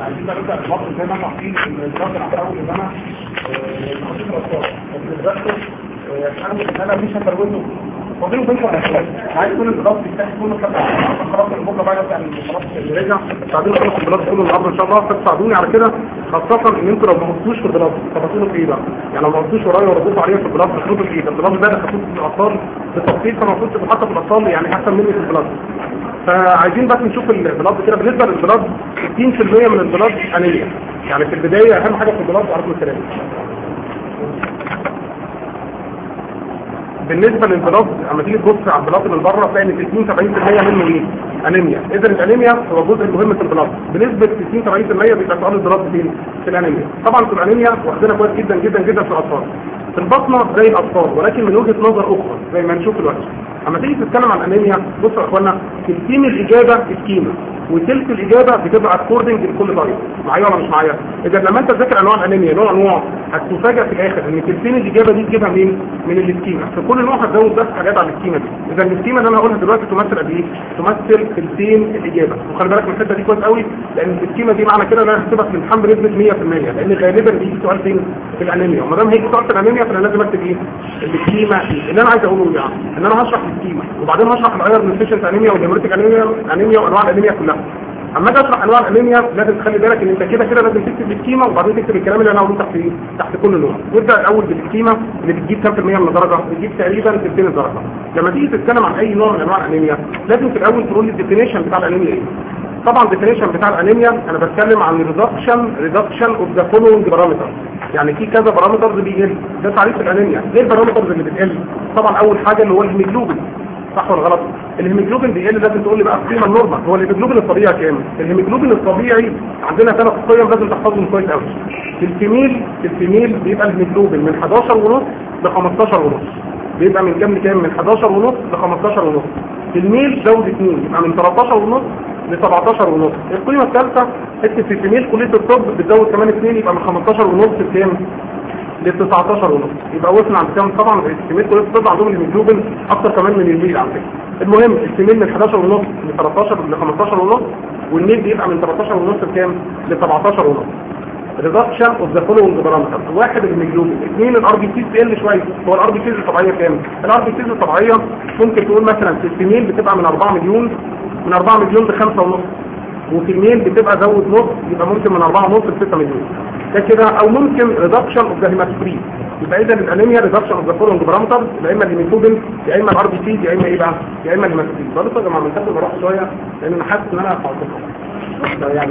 عايزين بقى نبدا الوقت زي ما احنا عارفين ان الوقت انا هحاول ان انا احط الاطفال بس الرسم احاول ان انا مش هفروته وبينه وبينكم انا عايز كل الضغط يفتح كله كده خلاص البكره بقى نبدا خلاص اللي رجع ساعدوني خلاص في البلاد كله النهارده ان شاء الله فتساعدوني على كده خاصه ان انتوا لو ما غلطتوش في البلاد تفاصيله في ايه بقى يعني لو ما غلطتوش ورايا ورديتوا عليا في البلاد تخطوا في ايه البلاد ده خطوط في الاطفال بالتفصيل فانا كنت حتى في الاطفال يعني احسن مني في البلاد فعايزين بس نشوف البلاد كده بالنسبه للبلاد 60% من البلاد انيميا يعني في البدايه اهم حاجه في البلاد عرض الكلام بالنسبه للبلاد اما تيجي تبص على البلاد من بره تلاقي ان 60 70% منه ايه؟ انيميا اذا الانيميا هو جزء مهم في البلاد بنسبه 60 70% بيبقى سؤال البلاد فين؟ في الانيميا طبعا في الانيميا واخدينها كويس جدا جدا جدا في الاطفال في البطنه زي الاطفال ولكن من وجهه نظر اخرى زي ما هنشوف دلوقتي اما تيجي تتكلم عن الانيميا بصوا يا اخوانا تلتين الاجابه سكيما وتلت الاجابه بتبقى اكوردنج لكل طريق معايا ولا مش معايا اذا لما انت تذاكر انواع الانيميا نوع نوع هتفاجئ في الاخر ان تلتين الاجابه دي تجيبها منين من السكيما في كل نوع هتزود بس حاجات على السكيما دي اذا السكيما اللي انا هقولها دلوقتي تمثل قد ايه تمثل تلتين الاجابه وخلي بالك من الحته دي كويس قوي لان السكيما دي معنى كده ان انا هحسبها في الامتحان بنسبه 100% لان غالبا بيجي سؤال فين في الانيميا وما دام هيجي سؤال في الانيميا فانا لازم اكتب ايه السكيما اللي انا عايز اقوله يعني ان انا هشرح السكيما وبعدين هشرح الاير نيوتريشن انيميا والهيموريتيك انيميا انيميا وانواع الانيميا كلها اما اجي اشرح انواع الانيميا لازم تخلي بالك ان انت كده كده لازم تكتب السكيما وبعدين تكتب الكلام اللي انا هقوله تحت ايه تحت كل نوع نبدا الاول بالسكيما اللي بتجيب كام في المية من الدرجه بتجيب تقريبا 200 درجه لما تيجي تتكلم عن اي نوع من انواع الانيميا لازم في الاول تقول لي الديفينيشن بتاع الانيميا ايه طبعا الديفينيشن بتاع الانيميا انا بتكلم عن ريدكشن ريدكشن اوف ذا فولوينج بارامتر يعني في كذا بارامترز بيقل ده تعريف الانيميا ايه البارامترز اللي بتقل طبعا اول حاجه اللي هو الهيموجلوبين صح ولا غلط الهيموجلوبين بيقل لازم تقول لي بقى القيمه النورمال هو الهيموجلوبين الطبيعي كام الهيموجلوبين الطبيعي عندنا ثلاث قيم لازم تحفظهم كويس قوي في الفيميل في الفيميل بيبقى الهيموجلوبين من 11 ونص ل 15 ونص بيبقى من كام لكام من 11 ونص ل 15 ونص في الميل زود 2 يبقى من 13 ونص ل 17 ونص القيمه الثالثه حته في الفيميل كليه الطب بتزود كمان 2 يبقى من 15 ونص لكام ل 19 ونص يبقى وصلنا عند كام طبعا السميل كليه الطب عندهم الهيموجلوبين اكتر كمان من الميل على فكره المهم السميل من 11 ونص ل 13 ل 15 ونص والميل بيبقى من 13 ونص لكام ل 17 ونص ريدكشن اوف ذا فولوينج بارامتر واحد الهيموجلوبين اثنين الار بي سي تقل شويه هو الار بي سي الطبيعيه كام الار بي سي الطبيعيه ممكن تقول مثلا في السميل بتبقى من 4 مليون من 4 مليون ل 5 ونص وفي الميل بتبقى زود نص يبقى ممكن من 4 ونص ل 6 مليون ده كده او ممكن ريدكشن اوف ذا هيماتوكريت يبقى اذا الانيميا ريدكشن اوف ذا فولوينج بارامتر يا اما الهيموجلوبين يا اما الار بي سي يا اما ايه بقى يا اما الهيماتوكريت بس يا جماعه من كده بروح شويه لان انا حاسس ان انا هفعلكم يعني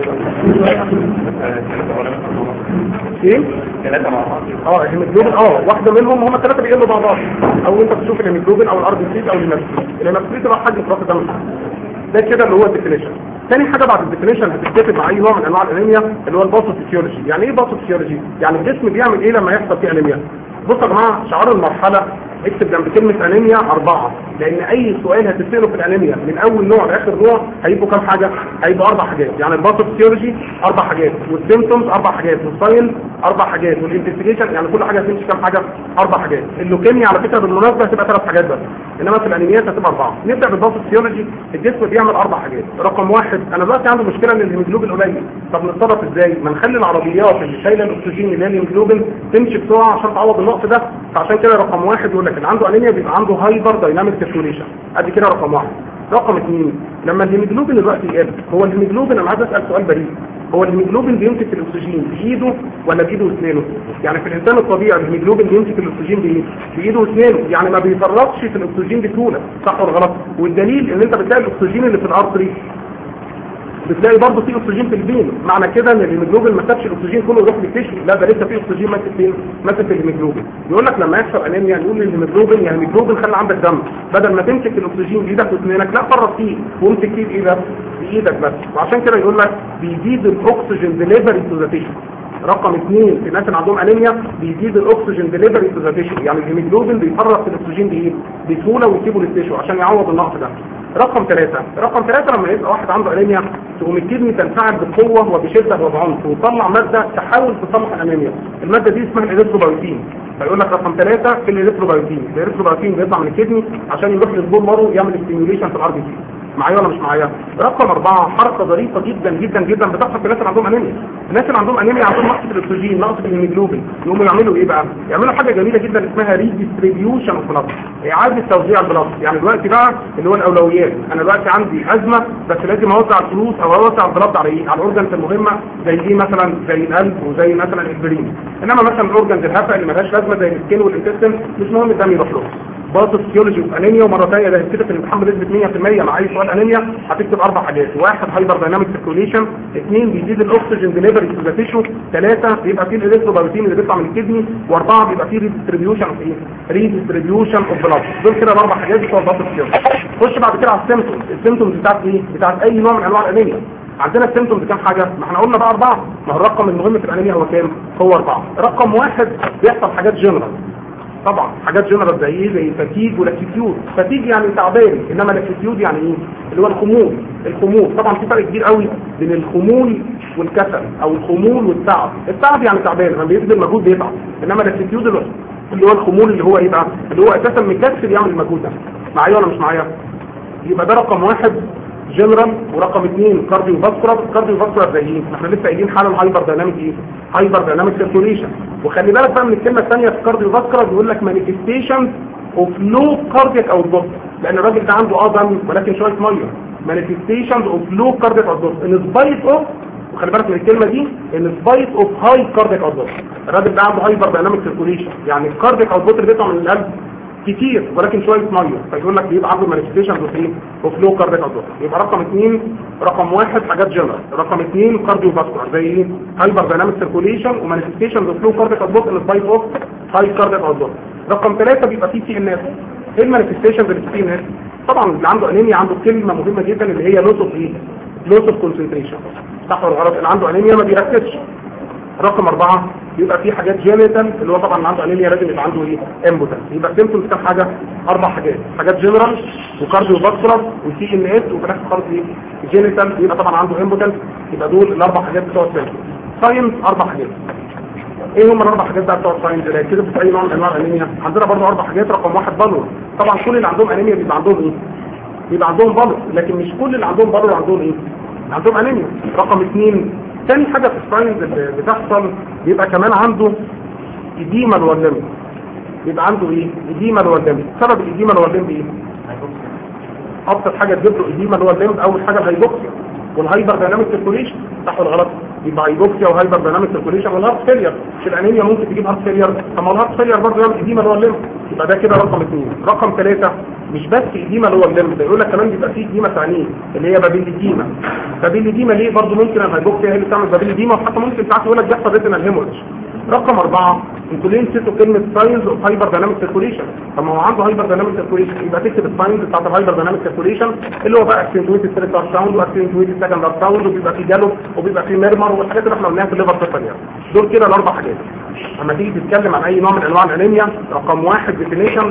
ايه ثلاثة مع بعض اه الهيموجلوبين اه واحده منهم هم الثلاثه بيقلوا مع بعض او انت تشوف الهيموجلوبين او الار بي سي او الهيماتوكريت الهيماتوكريت راح حاجه في راس الدم ده كده اللي هو الديفينيشن تاني حاجة بعد الديفينيشن هتتكتب مع اي نوع من انواع الانيميا اللي هو الباثوفيسيولوجي يعني ايه باثوفيسيولوجي يعني الجسم بيعمل ايه لما يحصل فيه انيميا بصوا يا جماعه شعار المرحله اكتب جنب كلمة انيميا اربعة لان اي سؤال هتسأله في الانيميا من اول نوع لاخر نوع هيبقوا كام حاجة هيبقوا اربع حاجات يعني الباثوفيسيولوجي اربع حاجات والسيمتومز اربع حاجات والساين اربع حاجات والانفستيجيشن يعني كل حاجة هتمشي كام حاجة اربع حاجات اللوكيميا على فكرة بالمناسبة هتبقى ثلاث حاجات بس انما في الانيميات هتبقى اربعة نبدأ بالباثوفيسيولوجي الجسم بيعمل اربع حاجات رقم واحد انا دلوقتي عندي مشكلة ان الهيموجلوبين قليل طب نتصرف ازاي ما نخلي العربيات اللي شايله الاكسجين اللي هي الهيموجلوبين تمشي بسرعة عشان تعوض النقص ده فعشان كده رقم واحد يقول لك اللي عنده انيميا بيبقى عنده هايبر دايناميك سيركيوليشن ادي كده رقم واحد رقم اثنين لما الهيموجلوبين دلوقتي يقل هو الهيموجلوبين انا عايز اسال سؤال بريء هو الهيموجلوبين بيمسك الاكسجين بايده ولا بايده واسنانه يعني في الانسان الطبيعي الهيموجلوبين بيمسك الاكسجين بايه بايده واسنانه يعني ما بيفرطش في الاكسجين بسهوله صح ولا غلط والدليل ان انت بتلاقي الاكسجين اللي في الارتري بتلاقي برضه في اكسجين في البين معنى كده ان الهيموجلوبين ما سابش الاكسجين كله يروح للتشي لا ده لسه في اكسجين ماسك فين ماسك في الهيموجلوبين يقول لك لما يحصل انيميا نقول للهيموجلوبين يا هيموجلوبين خلي عندك دم بدل ما تمسك الاكسجين بايدك واسنانك لا فرط فيه وامسك فيه بايدك بايدك بس وعشان كده يقول لك بيزيد الاكسجين ديليفري تو ذا تيشو رقم اثنين في الناس اللي عندهم انيميا بيزيد الاكسجين ديليفري تو ذا تيشو يعني الهيموجلوبين بيفرط في الاكسجين بايه بسهوله ويسيبه للتيشو عشان يعوض النقص ده رقم ثلاثة رقم ثلاثة لما يبقى واحد عنده انيميا تقوم الكدني تنفعل بقوة وبشدة وبعنف وتطلع مادة تحاول تصلح الانيميا المادة دي اسمها الاريثروبايوتين فيقول لك رقم ثلاثة في الاريثروبايوتين الاريثروبايوتين بيطلع من الكدني عشان يروح للبول مارو يعمل ستيميوليشن في الار بي سي معايا ولا مش معايا رقم أربعة حركة ظريفة جدا جدا جدا بتحصل في الناس اللي عندهم انيميا الناس اللي عندهم انيميا عندهم نقص في الاكسجين نقص في الهيموجلوبين يقوموا يعملوا ايه بقى يعملوا حاجة جميلة جدا اسمها ريديستريبيوشن اوف بلاد اعادة توزيع البلاد يعني دلوقتي بقى اللي هو الاولويات انا دلوقتي عندي ازمة بس لازم اوزع الفلوس او اوزع البلاد على ايه على الاورجنز المهمة زي ايه مثلا زي القلب وزي مثلا البرين انما مثلا الاورجنز الهافة اللي ملهاش لازمة زي السكين والانتستين مش مهم الدم يروح له باص فيولوجي اوف انيميا ومره ثانيه ده هتكتب في الامتحان بنسبه 100% مع اي سؤال انيميا هتكتب اربع حاجات واحد هايبر دايناميك سيركوليشن اثنين بيزيد الاكسجين ديليفري تو ذا تيشو ثلاثه بيبقى فيه الالكتروبايوتين اللي بيطلع من الكدني واربعه بيبقى فيه ريديستريبيوشن اوف ايه ريديستريبيوشن اوف بلاد دول كده الاربع حاجات بتوع باص فيولوجي خش بعد كده على السيمتومز السيمتومز بتاعت ايه بتاعت اي نوع من انواع الانيميا عندنا السيمتومز كام حاجه ما احنا قلنا بقى اربعه ما هو الرقم المهم في الانيميا هو كام هو اربعه رقم واحد بيحصل حاجات جنرال طبعا حاجات جنرال زي ايه زي فتيج ولاكتيتيود فتيج يعني تعبان انما لاكتيتيود يعني ايه اللي هو الخمول الخمول طبعا في فرق كبير قوي بين الخمول والكسل او الخمول والتعب التعب يعني تعبان لما بيبذل مجهود بيتعب انما لاكتيتيود اللي هو الخمول اللي هو ايه بقى اللي هو اساسا مكسل يعمل المجهود ده معايا ولا مش معايا يبقى ده رقم واحد جنرال ورقم اثنين كارديو فاسكولار كارديو فاسكولار زي ايه احنا لسه قايلين حاله الهايبر دايناميك ايه هايبر دايناميك سيركوليشن وخلي بالك بقى من الكلمه الثانيه في كارديو فاسكولار بيقول لك مانيفستيشن اوف لو كاردياك اوتبوت لان الراجل ده عنده اه دم ولكن شويه ميه مانيفستيشن اوف لو كاردياك اوتبوت ان سبايت اوف وخلي بالك من الكلمه دي ان سبايت اوف هاي كاردياك اوتبوت الراجل ده عنده هايبر دايناميك سيركوليشن يعني الكاردياك اوتبوت اللي بيطلع من القلب كتير ولكن شويه ميه فيقول لك بيبقى عنده مانيفستيشن اوف ايه اوف لو كاردياك اوتبوت يبقى رقم اثنين رقم واحد حاجات جنرال رقم اثنين كارديو فاسكولار زي ايه هايبر دايناميك سيركوليشن ومانيفستيشن اوف لو كاردياك اوتبوت ان سبايت اوف هاي كاردياك اوتبوت رقم ثلاثة بيبقى فيه سي ان اس ايه المانيفستيشن اللي في سي ان اس طبعا اللي عنده انيميا عنده كلمه مهمه جدا اللي هي لوس اوف ايه لوس اوف كونسنتريشن صح ولا غلط اللي عنده انيميا ما بيركزش رقم أربعة يبقى في حاجات جينيتال اللي هو طبعا عنده انيميا لازم يبقى عنده ايه امبوتنس يبقى سيمتومز كام حاجه اربع حاجات حاجات جنرال وكارديو فاسكولار وسي ان اس وفي الاخر خالص ايه جينيتال يبقى طبعا عنده امبوتنس يبقى دول الاربع حاجات بتوع السيمتومز ساينس اربع حاجات ايه هم الاربع حاجات بقى بتوع الساينس اللي كده في اي نوع من انواع الانيميا عندنا برضه اربع حاجات رقم واحد بالور طبعا كل اللي عندهم انيميا بيبقى عندهم ايه بيبقى عندهم بالور لكن مش كل اللي عندهم بالور عندهم ايه عندهم انيميا رقم اثنين تاني حاجة في الساينز اللي بتحصل بيبقى كمان عنده إديمة الولم يبقى عنده ايه إديمة الولم سبب الإديمة الولم ايه أبسط حاجة تجيب له إديمة الولم أول حاجة الهيبوكسيا والهايبر دايناميك سيركوليشن صح ولا غلط يبقى هيبوكسيا وهايبر دايناميك سيركوليشن والهارت فيلير مش الانيميا ممكن تجيب هارت فيلير طب ما الهارت فيلير برضه يعمل إديمة الولم يبقى ده كده رقم اثنين رقم ثلاثة مش بس إديمة اللي هو اللم ده يقول لك كمان بيبقى فيه إديمة ثانية اللي هي بابيل إديمة بابيل إديمة ليه برضه ممكن الهيبوكسيا هي اللي تعمل بابيل إديمة وحتى ممكن ساعات يقول لك بيحصل ريتنال هيموريج رقم أربعة انتوا ليه نسيتوا كلمة ساينز اوف هايبر دايناميك سيركوليشن طب ما هو عنده هايبر دايناميك سيركوليشن يبقى تكتب الساينز بتاعت الهايبر دايناميك سيركوليشن اللي هو بقى اكسنتويت ثيرد ساوند واكسنتويت سكند ساوند وبيبقى فيه جالو وبيبقى فيه ميرمر والحاجات اللي احنا قلناها في الليفر سيركل يعني دول كده الاربع حاجات اما تيجي تتكلم عن اي نوع من انواع الانيميا رقم واحد ديفينيشن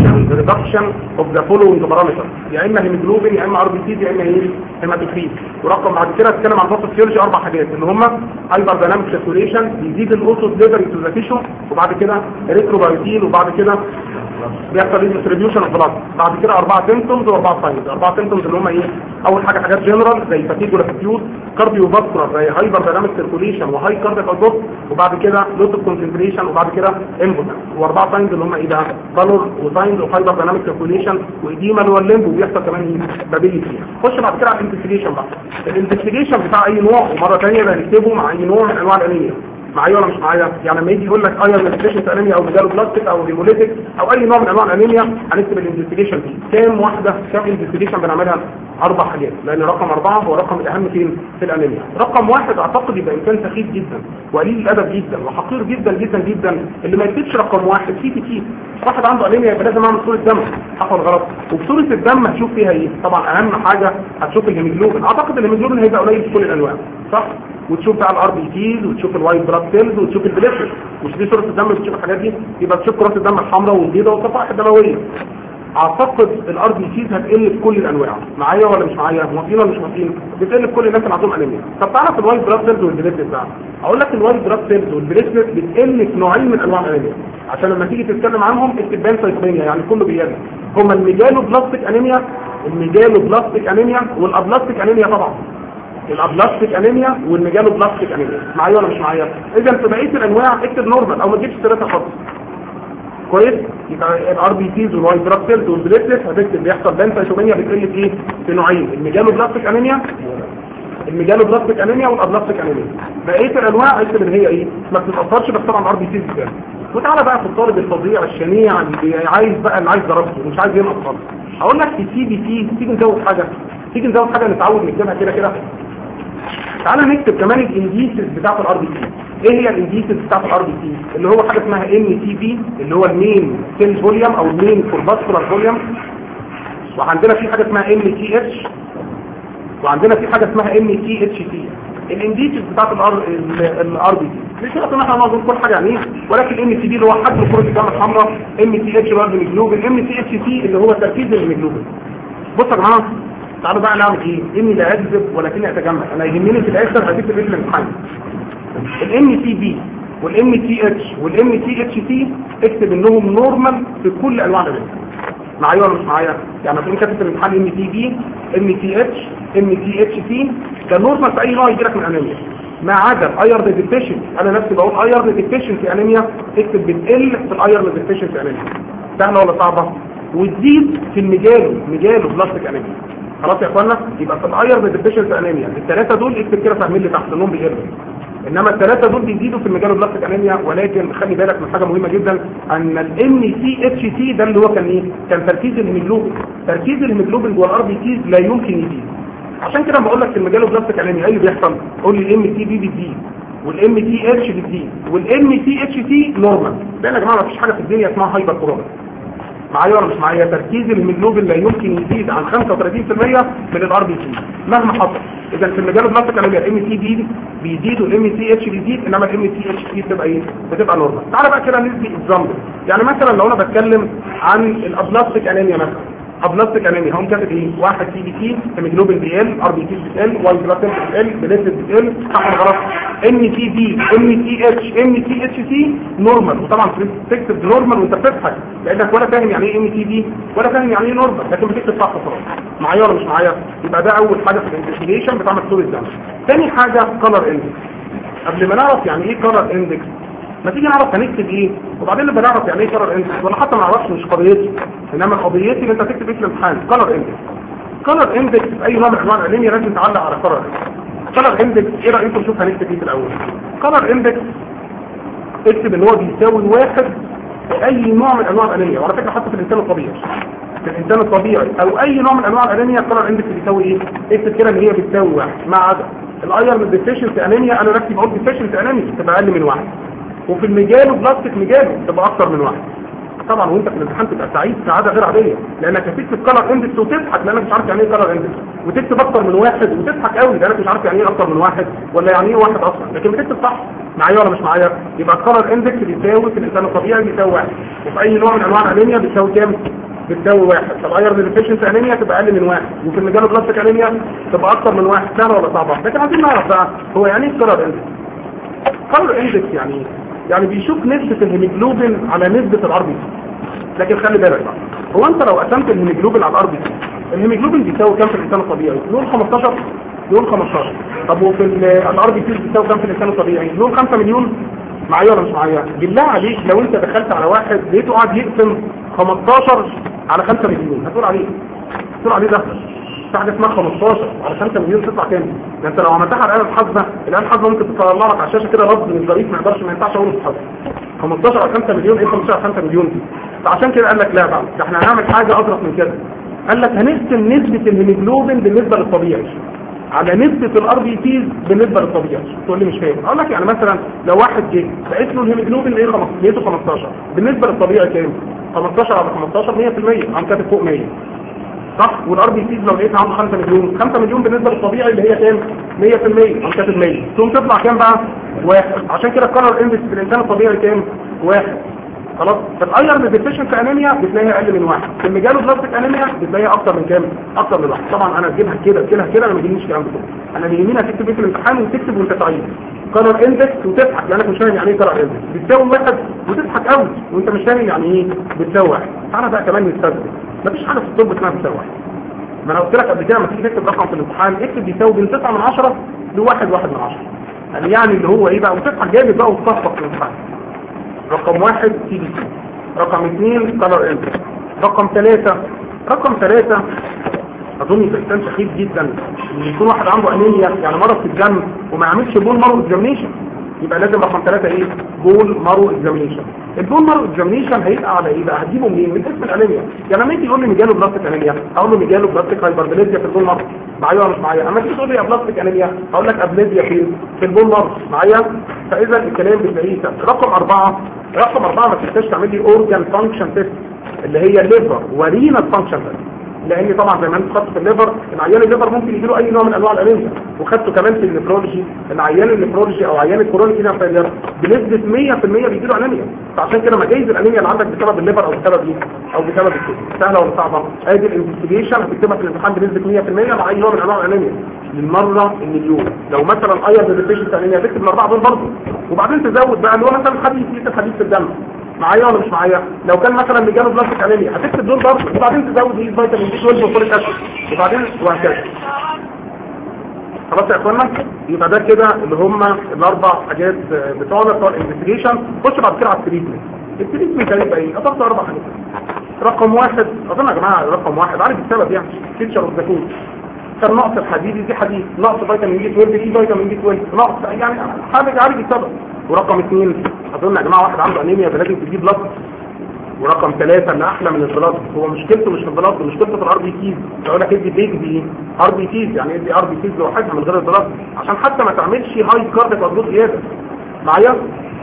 ريدكشن اوف ذا فولوينج بارامتر يا اما هيموجلوبين يا اما ار بي سي يا اما ايه هيماتوكريت ورقم بعد كده اتكلم عن باثوفيولوجي اربع حاجات اللي هم هايبر دايناميك سيركوليشن بيزيد الاوتو ديليفري تو ذا تيشو وبعد كده ريتروبايوتين وبعد كده بيحصل ريديستريبيوشن اوف بلاد بعد كده اربعه سيمتومز واربعه ساينز اربعه سيمتومز اللي هم ايه اول حاجه حاجات جنرال زي فاتيج ولاكتيود كارديو فاسكولار زي هايبر دايناميك سيركوليشن وهاي كاردياك اوتبوت وبعد كده لوس كونسنتريشن وبعد كده امبوتنس واربعه ساينز اللي هم ايه بقى بالور وساينز اوف هايبر دايناميك سيركوليشن وايديما اللي هو الليمب وبيحصل كمان ايه بابيليتي خش بعد كده على الانفستيجيشن بقى الانفستيجيشن بتاع اي نوع ومره ثانيه بنكتبه مع اي نوع من انواع الانيميا معايا ولا مش معايا يعني لما يجي يقول لك ايرون انفستيجيشن انيميا او ميجالو بلاستيك او هيموليتيك او اي نوع من انواع الانيميا هنكتب الانفستيجيشن دي كام واحده كام انفستيجيشن بنعملها اربع حاجات لان رقم اربعه هو رقم الاهم فين في الانيميا رقم واحد اعتقد يبقى انسان سخيف جدا وقليل الادب جدا وحقير جدا جدا جدا اللي ما يكتبش رقم واحد فيه كتير واحد عنده انيميا يبقى لازم اعمل صوره دم صح ولا غلط وبصوره الدم هتشوف فيها ايه طبعا اهم حاجه هتشوف الهيموجلوبين اعتقد الهيموجلوبين هيبقى قليل في كل الانواع صح وتشوف بقى الار بي تيز وتشوف الوايت بلاد سيلز وتشوف البليتلت مش دي صوره الدم بتشوف الحاجات دي يبقى تشوف كرات الدم الحمراء والبيضاء والصفائح الدمويه اعتقد الار بي سيز هتقل في كل الانواع معايا ولا مش معايا موافقين ولا مش موافقين بتقل في كل الناس اللي عندهم انيميا طب تعرف الوايت بلاد سيلز والبليتلت بقى اقول لك الوايت بلاد سيلز والبليتلت بتقل في نوعين من انواع الانيميا عشان لما تيجي تتكلم عنهم اكتب بان سايتوبينيا يعني كله بيقل هما الميجالو بلاستيك انيميا الميجالو بلاستيك انيميا والابلاستيك انيميا طبعا الابلاستيك انيميا والميجالو بلاستيك انيميا معايا ولا مش معايا اذا في بقيه الانواع اكتب نورمال او ما تجيبش ثلاثه خالص كويس يبقى الار بي سيز والوايت بلاد سيلز والبليتلت هتكتب بيحصل بنفايتومينيا بتقل في ايه في نوعين الميجالو بلاستيك انيميا الميجالو بلاستيك انيميا والابلاستيك انيميا بقيه الانواع اكتب ان هي ايه ما بتتاثرش بس طبعا ار بي سيز بتاعها وتعالى بقى في الطالب الفظيع الشنيع اللي عايز بقى اللي عايز درجته مش عايز ينقص خالص هقول لك في سي بي تي تيجي نزود حاجه تيجي نزود حاجه نتعود نكتبها كده كده تعالى نكتب كمان الانديسز بتاعت الار بي سي ايه هي الانديسز بتاعت الار بي سي اللي هو حاجه اسمها ام تي بي اللي هو المين سيل فوليوم او المين كورباسكولار فوليوم وعندنا في حاجه اسمها ام تي اتش وعندنا في حاجه اسمها ام تي اتش تي الانديسز بتاعت الار الار بي سي مش شرط ان احنا نقعد كل حاجه يعني ايه ولكن الام تي بي اللي هو حجم كره الدم الحمراء ام تي اتش برضه الميجلوبين ام تي اتش تي اللي هو تركيز الميجلوبين بصوا يا جماعه تعالوا بقى نعمل ايه اني لا اكذب ولكني اتجمل انا يهمني في الاخر هتكتب ايه في الامتحان الام تي بي والام تي اتش والام تي اتش تي اكتب انهم نورمال في كل انواع الريسك معايا ولا مش معايا يعني لو كاتب في الامتحان ام تي بي ام تي اتش ام تي اتش تي ده نورمال في اي نوع يجي لك من انيميا ما عدا الايرن ديفيشن انا نفسي بقول ايرن ديفيشن في انيميا اكتب بتقل في الايرن ديفيشن في انيميا سهله ولا صعبه وتزيد في المجالو مجالو بلاستيك انيميا خلاص يا اخوانا يبقى في الايرن ديفيشنسي انيميا الثلاثه دول اكتب كده فاهمين لي تحت انهم بيقلوا انما الثلاثه دول بيزيدوا في المجال البلاستيك انيميا ولكن خلي بالك من حاجه مهمه جدا ان الام سي اتش سي ده اللي هو كان ايه كان تركيز الهيموجلوبين تركيز الهيموجلوبين جوه الار بي سيز لا يمكن يزيد عشان كده بقول لك في المجال البلاستيك انيميا ايه اللي بيحصل قول لي الام سي بي بتزيد والام تي اتش بتزيد والام تي اتش تي نورمال لان يا جماعه مفيش حاجه في الدنيا اسمها هايبر كورونا معايا ولا مش معايا تركيز الهيموجلوبين لا يمكن يزيد عن 35% من الار بي سي مهما حصل اذا في المجال البلاستيك انيميا الام سي بي بيزيد والام سي اتش بيزيد انما الام سي اتش تي بتبقى ايه بتبقى نورمال تعالى بقى كده ندي اكزامبل يعني مثلا لو انا بتكلم عن الابلاستيك انيميا مثلا ابلاستيك انيميا هم كاتب ايه واحد سي بي سي هيموجلوبين بي ال ار بي سي بتقل واي بلاد سيل بتقل بليتد بتقل صح ولا غلط ام تي بي ام تي اتش ام تي اتش سي نورمال وطبعا تكتب نورمال وانت بتضحك لانك ولا فاهم يعني ايه ام تي بي ولا فاهم يعني ايه نورمال لكن بتكتب صح خلاص معايا ولا مش معايا يبقى ده اول حاجه في الانفستيجيشن بتاع مكتوب الدم ثاني حاجه كلر اندكس قبل ما نعرف يعني ايه كلر اندكس ما تيجي نعرف هنكتب ايه وبعدين نبقى نعرف يعني ايه كلر اندكس وانا حتى ما اعرفش مش قضيتي انما قضيتي ان انت تكتب ايه في الامتحان كلر اندكس كلر اندكس في اي نوع من انواع الانيميا لازم تعلق على كلر كلر اندكس ايه رايكم نشوف هنكتب ايه في الاول كلر اندكس اكتب ان هو بيساوي واحد في اي نوع من انواع الانيميا وعلى فكره حتى في الانسان الطبيعي في الانسان الطبيعي او اي نوع من انواع الانيميا كلر اندكس بيساوي ايه اكتب كده ان هي بتساوي واحد ما عدا الايرن ديفيشنسي انيميا انا نفسي بقول ديفيشنسي انيميا تبقى اقل من واحد وفي المجال بلاستيك مجال تبقى اكتر من واحد طبعا وانت في الامتحان تبقى سعيد سعاده غير عاديه لانك هتكتب كلر اندكس وتضحك لانك مش عارف يعني ايه كلر اندكس وتكتب اكتر من واحد وتضحك قوي لانك مش عارف يعني ايه اكتر من واحد ولا يعني ايه واحد اصلا لكن بتكتب صح معايا ولا مش معايا يبقى الكلر اندكس بيساوي في الانسان الطبيعي بيساوي واحد وفي اي نوع من انواع الانيميا بتساوي كام بتساوي واحد طب ايرن ديفيشنسي انيميا تبقى اقل من واحد وفي المجال بلاستيك انيميا تبقى اكتر من واحد سهله ولا صعبه لكن عايزين نعرف بقى هو يعني ايه كلر اندكس كلر اندكس يعني ايه يعني بيشوف نسبة الهيموجلوبين على نسبة الار بي لكن خلي بالك بقى هو انت لو قسمت الهيموجلوبين على الار بي الهيموجلوبين بيساوي كام في الانسان الطبيعي نقول 15 نقول 15 طب وفي الار بي سي بيساوي كام في الانسان الطبيعي نقول 5 مليون معايا ولا مش معايا بالله عليك لو انت دخلت على واحد لقيته قاعد يقسم 15 على 5 مليون هتقول عليه هتقول عليه ده في حاجه اسمها 15 على 5 مليون تطلع كام ده انت لو عملتها على الاله الحاسبه الاله الحاسبه ممكن تطلع لك على الشاشه كده رد من ظريف ما يقدرش ما ينفعش اقوله في الحاسبه 15 على 5 مليون ايه 15 على 5 مليون دي فعشان كده قال لك لا بقى ده احنا هنعمل حاجه اضرب من كده قال لك هنقسم نسبه الهيموجلوبين بالنسبه للطبيعي على نسبة الار بي سيز بالنسبة للطبيعي تقول لي مش فاهم اقول لك يعني مثلا لو واحد جه لقيت له الهيموجلوبين ايه 15 15 بالنسبة للطبيعي كام 15 على 15 100% عم كاتب فوق 100 صح والار بي سيز لو لقيتها عنده 5 مليون 5 مليون بالنسبه للطبيعي اللي هي كام 100% عم كاتب 100 ثم تطلع كام بقى واحد عشان كده الكلر اندكس في الانسان الطبيعي كام واحد خلاص فالايرن ديفيشنسي انيميا بتلاقيها اقل من واحد في الميجالو بلاستيك انيميا بتلاقيها اكتر من كام اكتر من واحد طبعا انا اجيبها كده كده كده انا ما يهمنيش الكلام ده كله انا اللي يهمني هتكتب ايه في الامتحان وتكتب وانت سعيد كلر اندكس وتضحك لانك مش فاهم يعني ايه كلر اندكس بتساوي واحد وتضحك قوي وانت مش فاهم يعني ايه بتساوي واحد تعالى بقى كمان نستخدم مفيش حاجه في الطب اسمها بتساوي واحد ما انا قلت لك قبل كده لما تيجي تكتب رقم في الامتحان اكتب بيساوي بين 9 من 10 لواحد واحد من 10 يعني يعني اللي هو ايه بقى وتفتح جامد بقى وتصفق في الامتحان رقم واحد سي بي سي رقم اثنين كلر انتر رقم ثلاثة رقم ثلاثة اظن الانسان سخيف جدا ان يكون واحد عنده انيميا يعني مرض في الدم وما يعملش بول مارو اكزامينيشن يبقى لازم رقم ثلاثة ايه بول مارو اكزامينيشن البول مارو اكزامينيشن هيبقى على ايه بقى هتجيبه منين من اسم الانيميا يعني لما يجي يقول لي مجاله بلاستيك انيميا اقول له مجاله بلاستيك هايبربليزيا في البول مارو معايا ولا مش معايا اما تيجي تقول لي يا بلاستيك انيميا هقول لك ابليزيا فين في البول مارو معايا فاذا الكلام بتلاقيه رقم أربعة رقم أربعة ما تنساش تعمل لي اورجان فانكشن تيست اللي هي الليفر ورينا فانكشن تيست لان طبعا زي ما انت خدت في الليفر العيان الليفر ممكن يجيله اي نوع من انواع الانيميا وخدته كمان في النفرولوجي العيان النفرولوجي او عيان الكورونيك هنا فيلير بنسبه 100% بيجيله انيميا فعشان كده مجايز الانيميا اللي عندك بسبب الليفر او بسبب ايه او بسبب الكلى سهله ولا صعبه ادي الانفستيجيشن هتكتبها في الامتحان بنسبه 100% مع اي نوع من انواع الانيميا للمره المليون لو مثلا ايرن ديفيشنسي انيميا تكتب الاربعه دول برضه وبعدين تزود بقى اللي هو مثلا حديد يكتب حديد في الدم معايا ولا مش معايا لو كان مثلا مجاله بلاستيك انيميا هتكتب دول برضه وبعدين تزود ايه فيتامين دي 12 وفوليك اسيد وبعدين وهكذا خلاص يا اخوانا يبقى ده كده اللي هم الاربع حاجات بتوعنا بتوع الانفستيجيشن خش بعد كده على التريتمنت التريتمنت هيبقى ايه اضفت اربع حاجات رقم واحد اظن يا جماعه رقم واحد عارف السبب يعني فيتشر اوف ذا كان نقص الحديد دي حديد نقص فيتامين بي 12 دي فيتامين بي 12 نقص يعني حاجه عارف السبب ورقم اثنين اظن يا جماعه واحد عنده انيميا فلازم تجيب بلاد ورقم ثلاثة اللي احلى من البلاد هو مشكلته مش في البلاد مشكلته في الار بي سيز يقول لك ادي بيج دي ار بي سيز يعني ادي ار بي سيز لوحدها من غير البلاد عشان حتى ما تعملش هاي كارديك مضغوط زياده معايا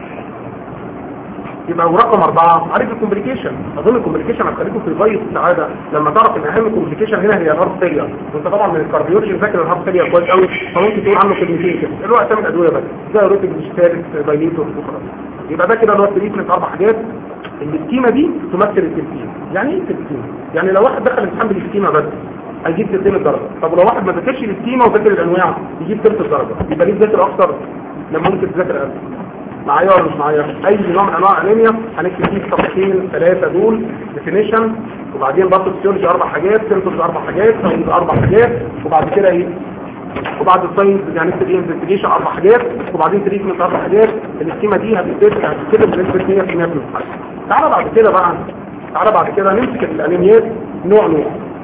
يبقى ورقم أربعة عارف الكومبليكيشن أظن الكومبليكيشن هتخليكم في غاية السعادة لما تعرف إن أهم كومبليكيشن هنا هي الهارت فيلير وأنت طبعا من الكارديولوجي فاكر الهارت فيلير كويس قوي فممكن تقول عنه كلمتين كده اللي هو أسامي الأدوية بس زي روتيك ديستاليك دايليتور وخلاص يبقى ده كده اللي هو التريتمنت أربع حاجات السكيمة دي تمثل التلتين يعني إيه التلتين؟ يعني لو واحد دخل امتحان بالسكيمة بس هيجيب تلتين الدرجة طب لو واحد ما ذاكرش السكيمة وذاكر الأنواع يجيب تلت الدرجة يبقى ليه تذاكر أكتر لما ممكن تذاكر أقل معايا ولا مش معايا اي نوع من انواع الانيميا هنكتب فيه صفحتين ثلاثه دول ديفينيشن وبعدين برضه فيسيولوجي اربع حاجات سيمبتومز اربع حاجات ساينز اربع حاجات وبعد كده ايه وبعد الساينز يعني نكتب ايه انفستيجيشن اربع حاجات وبعدين تريتمنت اربع حاجات السكيما دي هتتكتب هتتكتب بنسبه 100% في الامتحان تعالى بعد كده بقى تعالى بعد كده نمسك الانيميات نوع نوع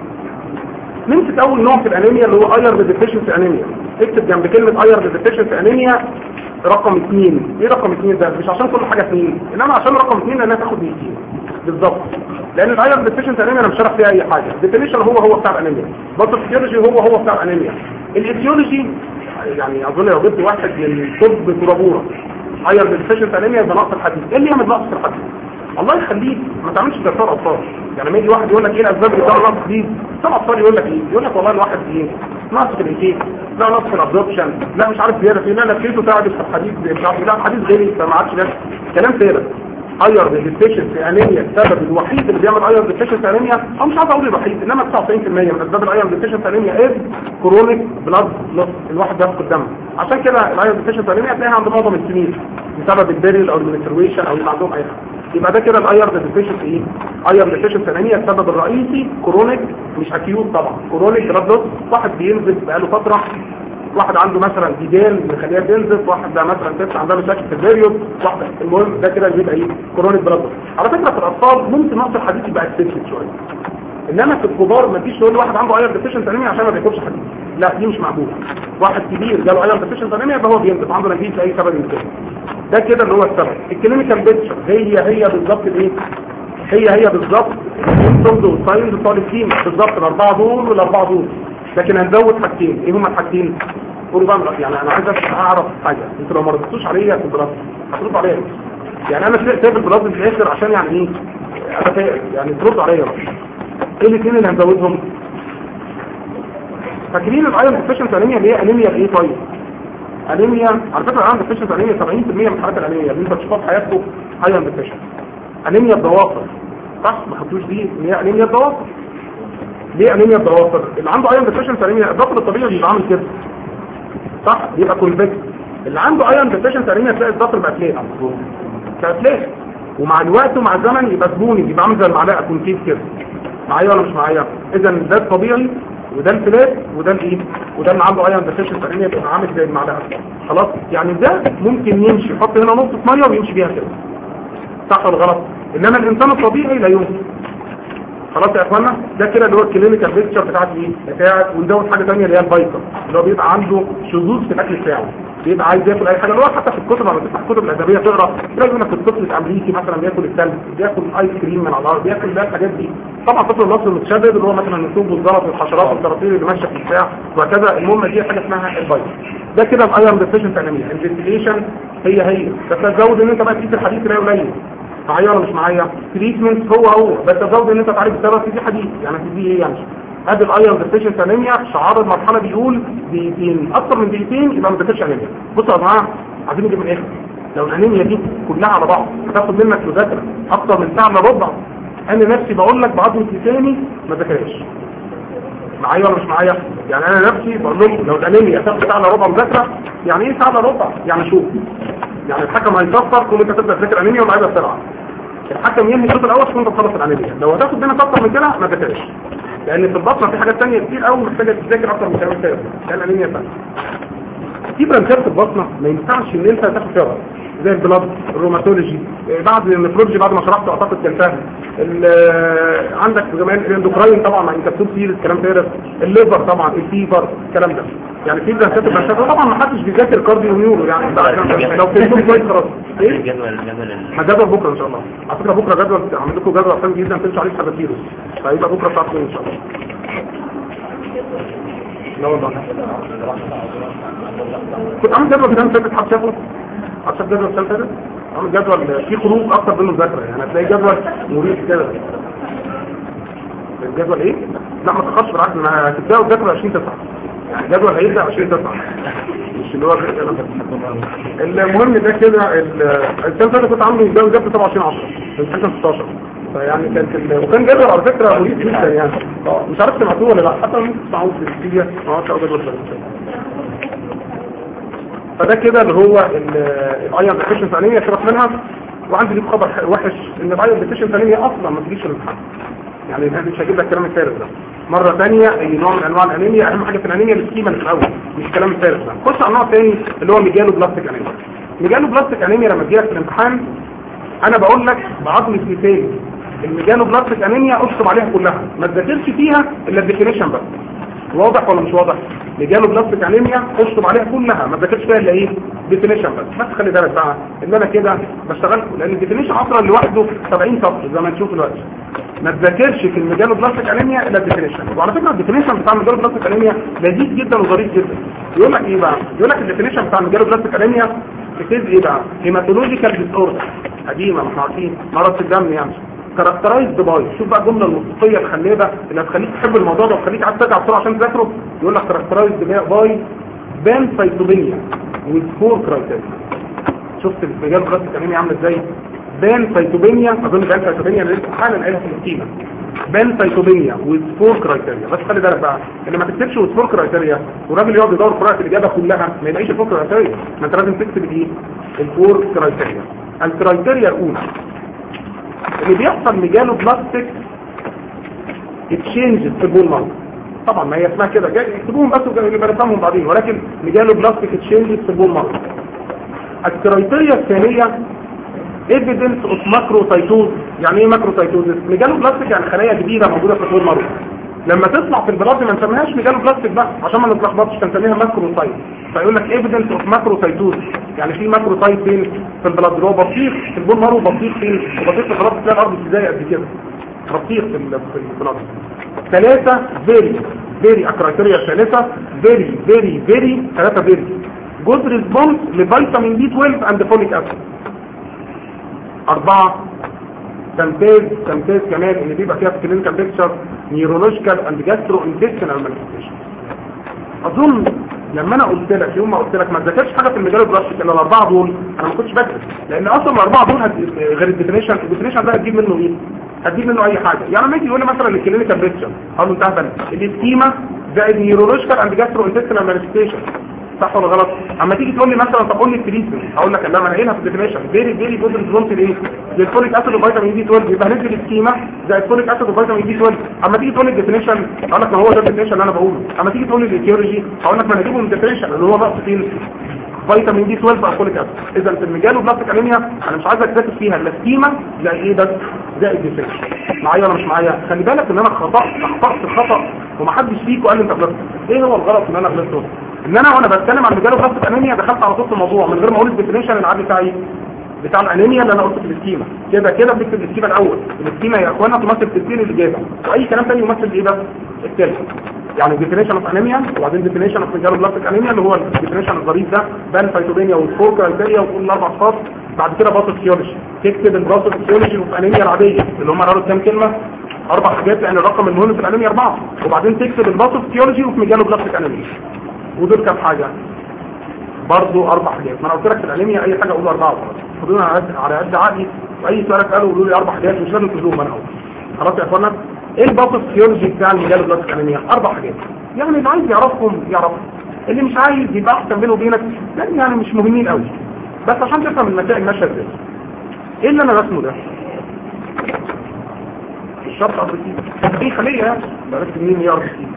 نمسك اول نوع في الانيميا اللي هو ايرن ديفيشنسي انيميا اكتب جنب كلمه ايرن ديفيشنسي انيميا رقم اثنين ايه رقم اثنين ده مش عشان كل حاجة اثنين انما عشان رقم اثنين لانها تاخد اثنين بالظبط لان الايرن ديفيشنت انيميا انا مش شرح فيها اي حاجه الديفينيشن هو هو بتاع الانيميا برضه الفيزيولوجي هو هو بتاع الانيميا الايتيولوجي يعني اظن لو جبت واحد من طب كورابورا ايرن ديفيشنت انيميا يبقى نقص الحديد ايه اللي يعمل نقص الحديد الله يخليك ما تعملش دكتور اطفال يعني لما يجي واحد يقول لك ايه الاسباب اللي بتاع نقص دي طبعا اطفال يقول لك ايه يقول لك والله الواحد ايه نقص في الانتيك لا نقص في الابزوربشن لا مش عارف زياده في لا نفسيته تعبت في الحديد مش عارف لا الحديد غيري فما عادش نفس كلام فارغ اير ديفيشنسي انيميا السبب الوحيد اللي بيعمل اير ديفيشنسي انيميا او مش عايز اقول الوحيد انما 99% من اسباب الاير ديفيشنسي انيميا ايه كرونيك بلاد لوس الواحد بيفقد دم عشان كده الاير ديفيشنسي انيميا هتلاقيها عند معظم السنين بسبب البريل او المنسترويشن او اللي عندهم اي حاجه يبقى ده كده الاير ديفيشنسي ايه اير ديفيشنسي انيميا السبب الرئيسي كرونيك مش اكيوت طبعا كرونيك بلاد لوس واحد بينزل بقاله فتره واحد عنده مثلا ديدان مخليها تنزف واحد ده مثلا ست عندها مشاكل في البيريود واحد المهم ده كده بيبقى ايه كرونيك بلاد على فكره في الاطفال ممكن نقص الحديد يبقى اكسبشن شويه انما في الكبار ما فيش تقول واحد عنده اير ديفيشنت انيميا عشان ما بياكلش حديد لا دي مش مقبوله واحد كبير جاله اير ديفيشنت انيميا يبقى هو بينزف عنده نتيجه اي سبب من كده ده كده اللي هو السبب الكلينيكال بيتشر هي هي بالظبط الايه هي هي بالظبط السيمبتومز والساينز بتوع الكيم بالظبط الاربعه دول والاربعه دول لكن هنزود حاجتين ايه هما الحاجتين قولوا بقى يعني انا عايز اعرف حاجه انتوا لو ما ردتوش عليا في البلاط هتردوا عليا يعني انا سايب البلاط في الاخر عشان يعني ايه انا فاهم يعني تردوا عليا بقى ايه الاثنين اللي هنزودهم فاكرين الايرون ديفيشنت انيميا اللي هي انيميا ايه طيب انيميا على فكره الايرون ديفيشنت انيميا 70% من حالات الانيميا اللي انت تشوفها في حياتكم ايرون ديفيشنت انيميا الضوافر صح ما خدتوش دي اللي هي انيميا الضوافر ليه انيميا الضوافر اللي عنده ايرون ديفيشنت انيميا الضغط الطبيعي بيبقى عامل كده صح يبقى كونفكس اللي عنده ايرون ديفيشنت انيميا تلاقي الضغط بقى فليت فليت ومع الوقت ومع الزمن يبقى سبوني يبقى عامل زي المعلقه كونكيف كده معايا ولا مش معايا اذا ده الطبيعي وده الفلات وده الايه وده اللي عنده ايرون ديفيشنسي انيميا بيبقى عامل زي المعلقه خلاص يعني ده ممكن يمشي يحط هنا نقطه ميه ويمشي بيها كده صح ولا غلط انما الانسان الطبيعي لا يمكن خلاص يا اخوانا ده كده اللي هو الكلينيكال بيكتشر بتاعت ايه بتاعت ونزود حاجه ثانيه اللي هي الفيتال اللي هو بيبقى عنده شذوذ في الاكل بتاعه بيبقى عايز ياكل اي حاجه اللي هو حتى في الكتب لما تفتح الكتب الادبيه تقرا تلاقي يقول لك الطفل الامريكي مثلا بياكل الثلج بياكل ايس كريم من على الارض بياكل بقى الحاجات دي طبعا الطفل المصري المتشدد اللي هو مثلا النسوب والزلط والحشرات والكراثيم اللي ماشيه في البتاع وهكذا المهم دي حاجه اسمها الفيتال ده كده الايرون ديفيشنت انيميا انفستيجيشن هي هي بس تزود ان انت بقى تقيس الحديد تلاقي قليل معايا ولا مش معايا تريتمنت هو هو بس تزود ان انت تعالج السبب في دي حديد يعني في دي ايه يعني ادي الايرون ديفيشنت انيميا شعار المرحله بيقول دقيقتين اكتر من دقيقتين يبقى ما تذاكرش انيميا بصوا يا جماعه عايزين نجيب من الاخر لو الانيميا دي كلها على بعض هتاخد منك مذاكره اكتر من ساعه الا ربع انا نفسي بقول لك بعض لساني ما ذاكرش معايا ولا مش معايا يعني انا نفسي بقول لهم لو الانيميا تاخد ساعه الا ربع مذاكره يعني ايه ساعه الا ربع يعني شوف يعني الحكم هيصفر كل انت تبدا تذاكر انيميا ولاعيبها بسرعه الحكم ينهي الشوط الاول تكون بتخلص الانيميا لو هتاخد منك اكتر من كده ما تذاكرش لان في البطنه في حاجات ثانيه كتير قوي محتاجه تذاكر اكتر من كلام كده عشان الانيميا ثانيه في برانشات في البطنه ما ينفعش ان انت تاخد فيها زي البلاد الروماتولوجي بعد النفرولوجي بعد ما شرحته اعتقد كان سهل عندك كمان الاندوكراين طبعا مع انكابسول سيل الكلام ده الليفر طبعا الفيفر الكلام ده يعني في برانشات برانشات طبعا ما حدش بيذاكر كارديو ونيورو يعني لو فهمتهم كويس خلاص ايه جدول جدول ما جدول بكره ان شاء الله على فكره بكره جدول عامل لكم جدول عشان جدا تمشوا عليه حباتيرو فيبقى بكره الساعه 2 ان شاء الله لا والله كنت عامل جدول كده فاتت حد شافه حد شاف جدول السنه فاتت عامل جدول فيه خروج اكتر منه مذاكره يعني هتلاقي جدول مريح كده الجدول ايه؟ لا ما تخش بالعكس ما هتبداوا تذاكروا 20 9 يعني جدول هيبدا 20 9 مش اللي هو المهم ده كده السنه اللي كنت عامله ده جبت 27 10 من سنه 16 فيعني كانت ال... وكان جدول على فكره مريح جدا يعني مش عارف سمعتوه ولا لا حتى ممكن تسمعوه في الفيديو ما اعرفش اقدر جدول فده كده اللي هو الايون ديفيشن ثانيه سيبك منها وعندي ليك خبر وحش ان الايون ديفيشن ثانيه اصلا ما تجيش الامتحان يعني ده مش هجيب لك الكلام الفارغ ده مرة ثانية اي نوع من انواع الانيميا اهم حاجة في الانيميا السكيما اللي في الاول مش الكلام الفارغ ده خش على نوع ثاني اللي هو ميجالو بلاستيك انيميا ميجالو بلاستيك انيميا لما تجيلك في الامتحان انا بقول لك بعض مثالين الميجالو بلاستيك انيميا اشطب عليها كلها ما تذاكرش فيها الا الديفينيشن بس واضح ولا مش واضح ميجالو بلاستيك انيميا اشطب عليها كلها ما تذاكرش فيها الا ايه ديفينيشن بس بس خلي بالك بقى ان انا كده بشتغل لان الديفينيشن اصلا لوحده 70 سطر زي ما نشوف دلوقتي ما تذاكرش في الميجالو بلاستيك انيميا الا الديفينيشن وعلى فكره الديفينيشن بتاع الميجالو بلاستيك انيميا لذيذ جدا وظريف جدا يقول لك ايه بقى يقول لك الديفينيشن بتاع الميجالو بلاستيك انيميا بتز ايه بقى هيماتولوجيكال ديس اوردر قديمه ما احنا عارفين مرض في الدم يعني كاركترايزد باي شوف بقى الجمله الوصفيه الخلابه اللي هتخليك تحب الموضوع ده وتخليك عايز ترجع بسرعه عشان تذاكره يقول لك كاركترايزد باي بان سايتوبينيا وذ فور كرايتيريا شفت المجال بلاستيك انيميا عامله ازاي بان سايتوبينيا اظن بان سايتوبينيا اللي لسه حالا قايلها في السكيمه بان سايتوبينيا وذ فور كرايتيريا بس خلي بالك بقى اللي ما تكتبش وذ فور كرايتيريا والراجل يقعد يدور في ورقه الاجابه كلها ما يلاقيش الفور كرايتيريا ما انت لازم تكتب الايه الفور كرايتيريا الكرايتيريا الاولى اللي بيحصل مجاله بلاستيك اتشينجز في البول مارك طبعا ما هي اسمها كده يكتبوهم بس وبرسمهم بعدين ولكن مجاله بلاستيك اتشينجز في البول مارك الكرايتيريا الثانيه ايفيدنس اوف ماكروسايتوز يعني ايه ماكروسايتوزس مجاله بلاستيك يعني خلايا كبيره موجوده في البول مارك لما تطلع في البلاد ما نسميهاش مجاله بلاستيك بقى عشان ما نتلخبطش نسميها ماكروسايت فيقول لك ايفيدنس اوف ماكروسايتوز يعني في ماكروسايت فين في البلاد اللي هو بطيخ في البول مارو بطيخ فين وبطيخ في البلاد تلاقي الارض ازاي قد كده بطيخ في في البلاد ثلاثه فيري فيري الكرايتيريا الثالثه فيري فيري فيري ثلاثه فيري جود ريسبونس لفيتامين بي 12 اند فوليك اسيد اربعه تمتاز تمتاز كمان اللي بيبقى فيها في كلينيكال بيكتشر نيورولوجيكال اند جاسترو انتستينال مانيفستيشن اظن لما انا قلت لك يوم ما قلت لك ما تذاكرش حاجه في المجال البلاستيك الا الاربعه دول انا ما كنتش بكتب لان اصلا الاربعه دول هت... غير الديفينيشن الديفينيشن ده هتجيب منه ايه هتجيب منه اي حاجه يعني لما يجي يقول لي مثلا الكلينيكال بيكتشر اقول له انت اهبل الاسكيما زائد نيورولوجيكال اند جاسترو انتستينال مانيفستيشن صح ولا غلط اما تيجي تقول لي مثلا طب قول لي التريتمنت هقول لك لا ما انا قايلها في الديفينيشن فيري فيري جود ريزولت ايه للفوليك اسيد وفيتامين بي 12 يبقى هندي السكيما زي الفوليك اسيد وفيتامين بي 12 اما تيجي تقول لي الديفينيشن اقول لك ما هو ده الديفينيشن اللي انا بقوله اما تيجي تقول لي الايتيولوجي هقول لك ما انا هجيبه من الديفينيشن اللي هو نقص فين فيتامين بي 12 او فوليك اسيد اذا في المجال وبلاستيك انيميا انا مش عايزك تركز فيها لا سكيما لا ايه بس زائد ديفينيشن معايا ولا مش معايا خلي بالك ان انا خطأت اخطأت خطأ ومحدش فيكم قال لي انت غلطت ايه هو الغلط ان انا غلطته ان انا وانا بتكلم عن مجال وبلاستيك انيميا دخلت على طول الموضوع من غير ما اقول الديفينيشن العادي بتاعي بتاع الانيميا اللي انا قلت في السكيما كده كده بكتب السكيما الاول السكيما يا اخوانا تمثل تفسير الاجابه واي كلام تاني يمثل ايه بس الثالث يعني ديفينيشن اوف انيميا وبعدين ديفينيشن اوف مجال بلاستيك انيميا اللي هو الديفينيشن الظريف ده بان فيتوبينيا والفوركا الباقيه وكل الاربع خاص بعد كده باثوفيولوجي تكتب الباثوفيولوجي اوف انيميا العاديه اللي هم قالوا كام كلمه اربع حاجات لان الرقم المهم في الانيميا اربعه وبعدين تكتب الباثوفيولوجي اوف مجال بلاستيك انيميا ودول كام حاجه برضه اربع حاجات ما انا قلت لك في الانيميا اي حاجه اقول اربعه وخلاص خدونا على قد على قد عقلي واي سؤال قالوا قولوا لي اربع حاجات مش لازم تقولوهم انا اقول خلاص يا اخوانا ايه الباثوفيولوجي بتاع المجال بلاستيك انيميا اربع حاجات يعني اللي عايز يعرفهم يعرفهم اللي مش عايز يبقى احسن بينه وبينك لان يعني مش مهمين قوي بس عشان تفهم المسائل ماشيه ازاي ايه اللي انا رسمه ده الشرط اربتي دي خليه يعني بلاش مين يا اربتي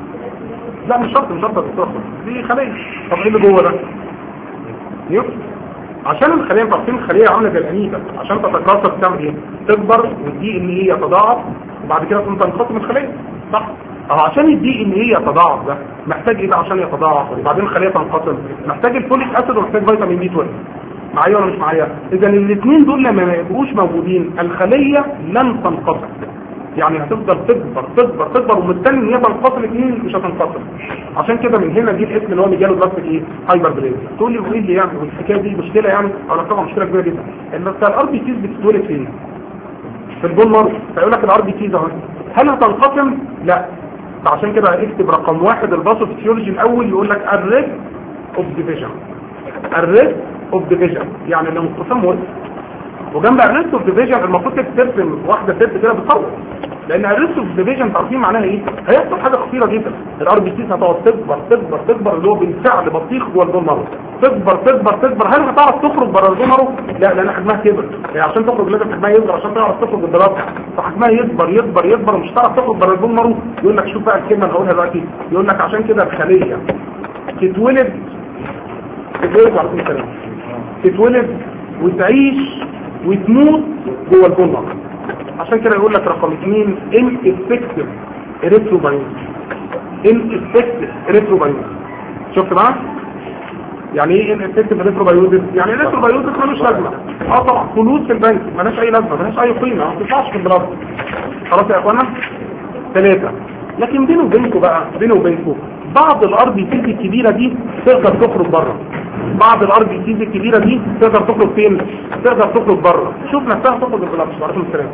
لا مش شرط مش شرط الدكتور دي خليه طب ايه اللي جوه ده نيوكليس عشان الخليه تقسيم الخليه عامله زي الانيبه عشان تتكاثر تعمل ايه تكبر والدي ان ايه يتضاعف وبعد كده تقوم تنقسم الخليه صح اه عشان الدي ان ايه يتضاعف ده محتاج ايه ده عشان يتضاعف وبعدين الخليه تنقسم محتاج الفوليك اسيد ومحتاج فيتامين بي 12 معايا ولا مش معايا اذا الاثنين دول لما ما يبقوش موجودين الخليه لن تنقسم يعني هتفضل تكبر تكبر تكبر ومستني ان هي تنقسم اثنين مش هتنقسم عشان كده من هنا دي الاسم اللي هو مجاله بلاستيك ايه هايبر بليزيا تقول لي وايه اللي يعني والحكايه دي مشكله يعني او طبعا مشكله كبيره جدا ان الار بي سيز بتتولد فين في البون مارو فيقول لك الار بي سيز اهو هل هتنقسم لا فعشان كده اكتب رقم واحد الباثوفيسيولوجي الاول يقول لك الريد اوف ديفيجن الريد اوف ديفيجن يعني الانقسام وقت وجنب الريست اوف ديفيجن المفروض ترسم واحده ست كده بتصور لان الريست اوف ديفيجن تعرفين معناها ايه هيحصل حاجه خطيره جدا الار بي سي هتقعد تكبر تكبر تكبر اللي هو بالفعل بطيخ جوه البون مارو تكبر تكبر تكبر هل هتعرف تخرج بره البون مارو لا لان حجمها كبر يعني عشان تخرج لازم حجمها يصغر عشان تعرف تخرج الدراسه فحجمها يكبر يكبر يكبر ومش هتعرف تخرج بره البون مارو يقول لك شوف بقى الكلمه اللي هقولها دلوقتي يقول لك عشان كده الخليه تتولد تتولد على طول كلام تتولد وتعيش وتموت جوه البنر عشان كده يقول لك رقم اثنين ان افكتيف اريثروبايوز ان افكتيف اريثروبايوز شفت بقى يعني ايه ان افكتيف اريثروبايوز يعني الاريثروبايوز ملوش لازمه اه طبعا فلوس في البنك ملهاش اي لازمه ملهاش اي قيمه ما بتطلعش في البلاد خلاص يا اخوانا ثلاثه لكن بينه وبينكم بقى بينه وبينكم بعض الار بي سيز الكبيره دي تقدر تخرج بره بعض الار بي سيز الكبيره دي تقدر تخرج فين تقدر تخرج بره شوف نفسها تخرج البلاد مش عارف الكلام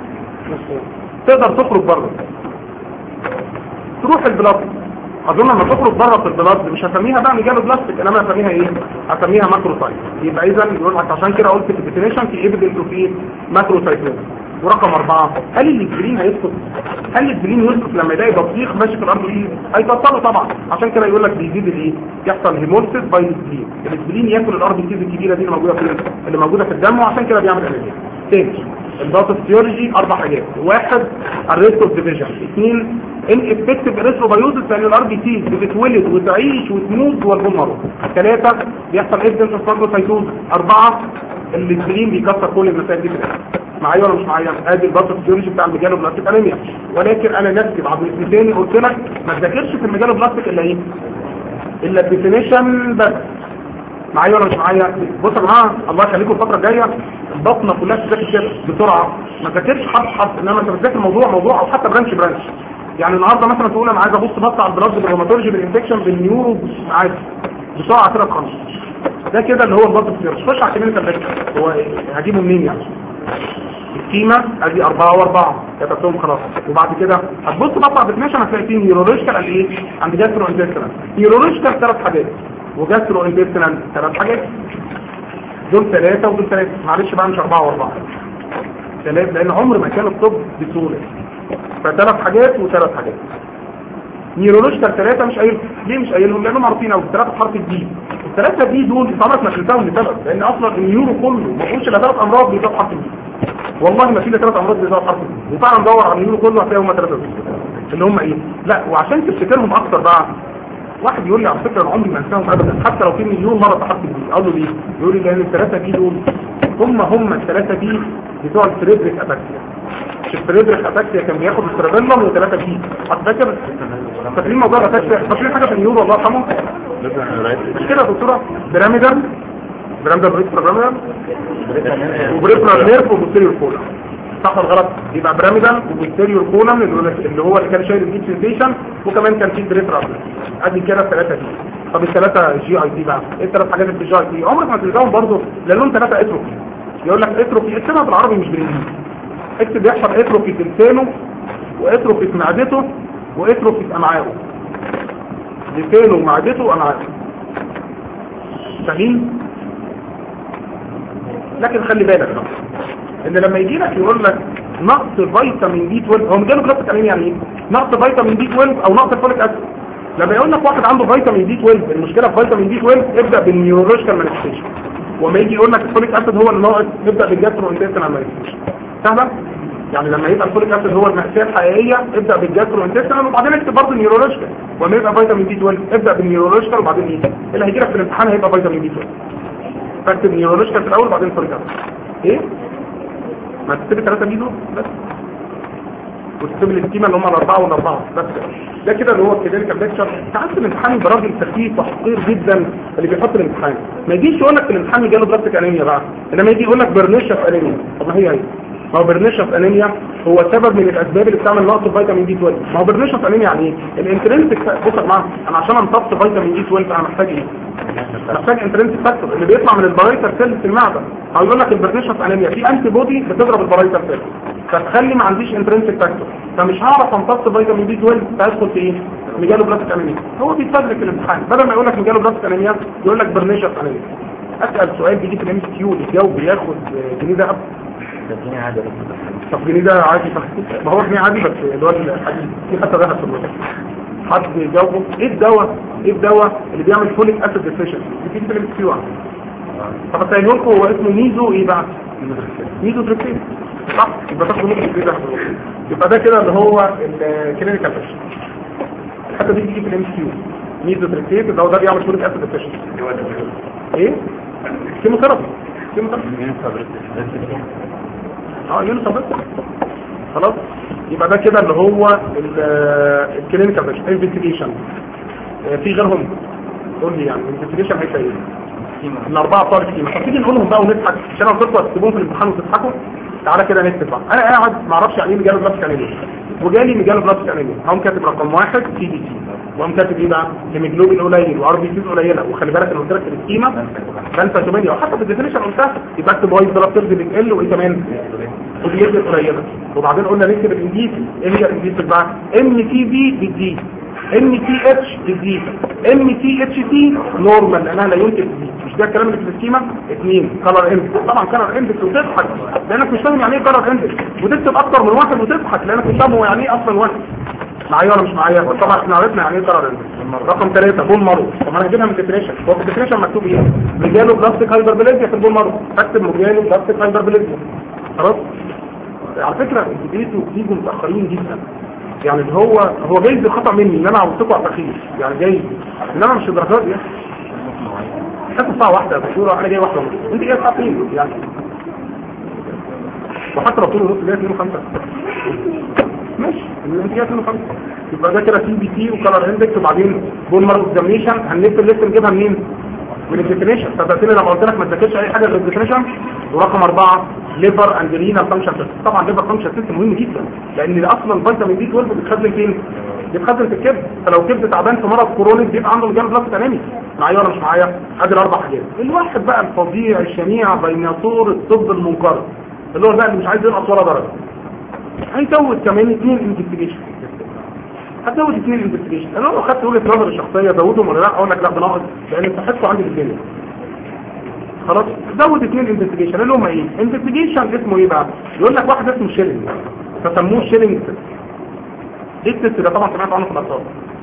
تقدر تخرج بره تروح البلاد اظن لما تخرج بره في البلاد مش هسميها بقى مجال بلاستيك انما هسميها ايه هسميها ماكروسايت يبقى اذا يقول لك عشان كده قلت في الديفينيشن في ايفيدنس في ماكروسايتوز ورقم أربعة هل الاسبرين هيسقط هل الاسبرين يسقط لما يلاقي بطيخ ماشي في الارض دي هيكسره طبعا عشان كده يقول لك بيزيد الايه يحصل هيمولسيس باي الاسبرين الاسبرين ياكل الارض دي الكبيره دي اللي موجوده في اللي موجوده في الدم وعشان كده بيعمل انيميا تاني الباثوفيولوجي اربع حاجات واحد الريست اوف ديفيجن اثنين ان افكتيف اريثروبايوزس لان الار بي سي بتتولد وتعيش وتموت جوه البون ثلاثه بيحصل ايفيدنس اوف فاجوسايتوز اربعه الاسبرين بيكسر كل المسائل دي في الاخر معايا ولا مش معايا ادي الباثوفيولوجي بتاع المجال بلاستيك انيميا ولكن انا نفسي بعد اسم تاني قلت لك ما تذاكرش في المجال بلاستيك الا ايه الا الديفينيشن بس معايا ولا مش معايا بصوا يا جماعه الله يخليكم الفتره الجايه البطنه كلها تذاكر كده بسرعه ما تذاكرش حرف حرف انما انت بتذاكر موضوع موضوع او حتى برانش برانش يعني النهارده مثلا تقول انا عايز ابص بص على البلاد بالروماتولوجي بالانفكشن بالنيورو عادي بسرعه كده تخلص ده كده اللي هو البطن خش على كلمه الفكره هو هجيبه منين يعني القيمة ادي اربعة واربعة كتبتهم خلاص وبعد كده هتبص بطلع ديفينيشن هتلاقي فيه نيورولوجيكال قال ايه عند جاسترو انتستينال نيورولوجيكال ثلاث حاجات وجاسترو انتستينال ثلاث حاجات دول ثلاثة ودول ثلاثة معلش بقى مش اربعة واربعة ثلاثة لان عمر ما كان الطب بسهولة فثلاث حاجات وثلاث حاجات نيورولوجيكال ثلاثه مش قايل ليه مش قايلهم لانهم معروفين قوي الثلاثه بحرف الدي الثلاثه دي دول انت عمرك ما تنساهم لسبب لان اصلا النيورو كله ما فيهوش الا ثلاث امراض بيبقوا بحرف الدي والله ما في الا ثلاث امراض بيبقوا بحرف الدي وفعلا ندور على النيورو كله هتلاقي هم ثلاثه اللي هم ايه لا وعشان تفتكرهم اكتر بقى واحد يقول لي على فكره انا عمري ما انساهم ابدا حتى لو في مليون مره تحت دي اقول له ليه يقول لي لان الثلاثه دي دول هم هم الثلاثه دي بتوع الفريدريك اتاكسيا مش الفريدريك اتاكسيا كان بياخد السيربيلم وثلاثه دي فاكر فاكرين موضوع الاتاكسيا فاكرين حاجه في النيورو الله يرحمه مش كده يا دكتوره بيراميدال بيراميدال بريك بيراميدال وبريفرال نيرف وبوستيريور كولا صح ولا غلط يبقى بيراميدال وبوستيريور كولم اللي هو اللي كان شايل الديب سنسيشن وكمان كان في بريفرال ادي كده الثلاثه دي طب الثلاثه جي اي دي بقى ايه الثلاث حاجات اللي في الجي اي دي عمرك ما تلقاهم برضه لانهم ثلاثه اتروفي يقول لك اتروفي اكتبها بالعربي مش بالانجليزي اكتب بيحصل اتروفي في لسانه واتروفي في معدته واتروفي في امعائه لسانه ومعدته وامعائه فاهمين لكن خلي بالك بقى ان لما يجي لك يقول لك نقص فيتامين بي 12 هو مجاله جلوكوز كمان يعني ايه نقص فيتامين بي 12 او نقص فوليك اسيد لما يقول لك واحد عنده فيتامين بي 12 المشكله في فيتامين بي 12 ابدا بالنيورولوجيكال مانيفستيشن وما يجي يقول لك الفوليك اسيد هو اللي ناقص ابدا بالجاسترو انتستينال مانيفستيشن سهله يعني لما يبقى الفوليك اسيد هو المأساة الحقيقية ابدأ بالجاسترو انتستينال وبعدين اكتب برضه النيورولوجيكال وما يبقى فيتامين بي 12 ابدأ بالنيورولوجيكال وبعدين ايه اللي هيجي لك في الامتحان هيبقى فيتامين بي 12 فاكتب نيورولوجيكال في الاول وبعدين فوليك اسيد ايه ما تكتب ثلاثة بيزو بس وتكتب لي السكيما اللي هم الاربعه والاربعه بس ده كده اللي هو الكلينيكال ليكتشر ساعات الامتحان يبقى راجل سخيف وحقير جدا اللي بيحط الامتحان ما يجيش يقول لك في الامتحان جاله بلاستيك انيميا بقى انما يجي يقول لك برنيشف انيميا طب ما هي هي ما هو برنيشف انيميا هو سبب من الاسباب اللي بتعمل نقص فيتامين بي 12 ما هو برنيشف انيميا يعني ايه الانترنسك بص يا جماعه انا عشان امتص فيتامين بي 12 انا محتاج ايه محتاج انترنسك فاكتور اللي بيطلع من البرايتر سيل في المعده هيقول لك البرنيشف انيميا في انتي بودي بتضرب البرايتر سيل فتخلي ما عنديش انترنسك فاكتور فمش هعرف امتص فيتامين بي 12 فادخل في ايه مجاله بلاستيك انيميا هو بيستدرك الامتحان بدل ما يقول لك مجاله بلاستيك انيميا يقول لك برنيشف انيميا اسال سؤال بيجي في الام اس كيو الجاوب بياخد جنيه ذهب جنيه عادي طب جنيه ده عادي ما هو جنيه عادي بس اللي هو الحديد في حتى ذهب في الوقت حد جاوبه ايه الدواء ايه الدواء اللي بيعمل فوليك اسيد ديفيشن في في الام اس كيو طب اتقول لكم هو اسمه ميزو ايه بقى ميزو تريبتين صح يبقى تاخدوا نص جنيه ذهب يبقى ده كده اللي هو الكلينيكال فيشن الحته دي بتيجي في الام اس كيو ميزو تريبتين اللي هو ده بيعمل فوليك اسيد ديفيشن ايه كيموثيرابي كيموثيرابي اه يونس خلاص يبقى ده كده اللي هو الكلينيكال انفستيجيشن في غيرهم قول لي يعني الانفستيجيشن هيبقى ايه الاربعه بتوع السكيما طب تيجي نقولهم بقى ونضحك عشان انا قلت تكتبوهم في الامتحان وتضحكوا تعالى كده نكتب بقى انا قاعد ما اعرفش يعني ايه مجال بلاستيك انيميا وجالي مجال بلاستيك انيميا هقوم كاتب رقم واحد سي بي سي وقام كاتب ايه بقى هيموجلوبين قليل وار بي سيز قليله وخلي بالك انا قلت لك السكيما فانت 8 وحتى في الديفينيشن قلتها يبقى اكتب وايت بلاد سيلز بتقل وايه كمان وديت قليله وبعدين قلنا نكتب الانجليزي ايه هي الانجليزي بقى ام تي بي بتزيد ام تي اتش بتزيد ام تي اتش تي نورمال لانها لا يمكن تزيد مش ده الكلام اللي في السكيما اثنين كلر اندكس طبعا كلر اندكس وتضحك لانك مش فاهم يعني ايه كلر اندكس وتكتب اكتر من واحد وتضحك لانك مش فاهم هو يعني ايه اصلا واحد معايا ولا مش معايا طبعا احنا عرفنا يعني ايه كلر اندكس رقم ثلاثة بول مارو طب ما انا هجيبها من الديفينيشن هو في الديفينيشن مكتوب ايه رجاله بلاستيك هايبربليزيا في البول مارو اكتب رجاله بلاستيك هايبربليزيا خلاص على فكرة انتوا بتيجوا متأخرين جدا يعني اللي هو هو جايز الخطأ مني ان انا عودتكم على التأخير يعني جايز انما مش الدرجات دي حتى الساعة واحدة يا دكتورة انا جاي واحدة ونص انت جاي الساعة 2 يعني وحتى لو طول ونص جاي 2 و5 ماشي انت جاي 2 و5 يبقى ده كده سي بي تي وكلر اندكس وبعدين بون مارك اكزامينشن هنلف الليست نجيبها منين؟ من الديفينيشن صدقتني لما قلت لك ما تذاكرش اي حاجه غير الديفينيشن ورقم أربعة ليفر اند رينال فانكشن سيستم طبعا ليفر فانكشن سيستم مهم جدا لان اصلا فيتامين بي 12 بيتخزن فين بيتخزن في الكبد فلو الكبد تعبان في مرض كرونيك بيبقى عنده مجال بلاست انيمي معايا ولا مش معايا ادي الاربع حاجات الواحد بقى الفظيع الشنيع بين طور الطب المنقرض اللي هو بقى اللي مش عايز ينقص ولا درجه هنزود كمان اثنين انفستيجيشن هتزود اثنين انفستيجيشن انا لو خدت وجهه نظر الشخصيه زودهم ولا لا اقول لك لا بناقص لان صحته عندي في الدنيا خلاص زود اثنين انفستيجيشن اللي هم ايه انفستيجيشن اسمه ايه بقى يقول لك واحد اسمه شيلينج فسموه شيلينج تيست ايه التست ده طبعا سمعت عنه في الاطفال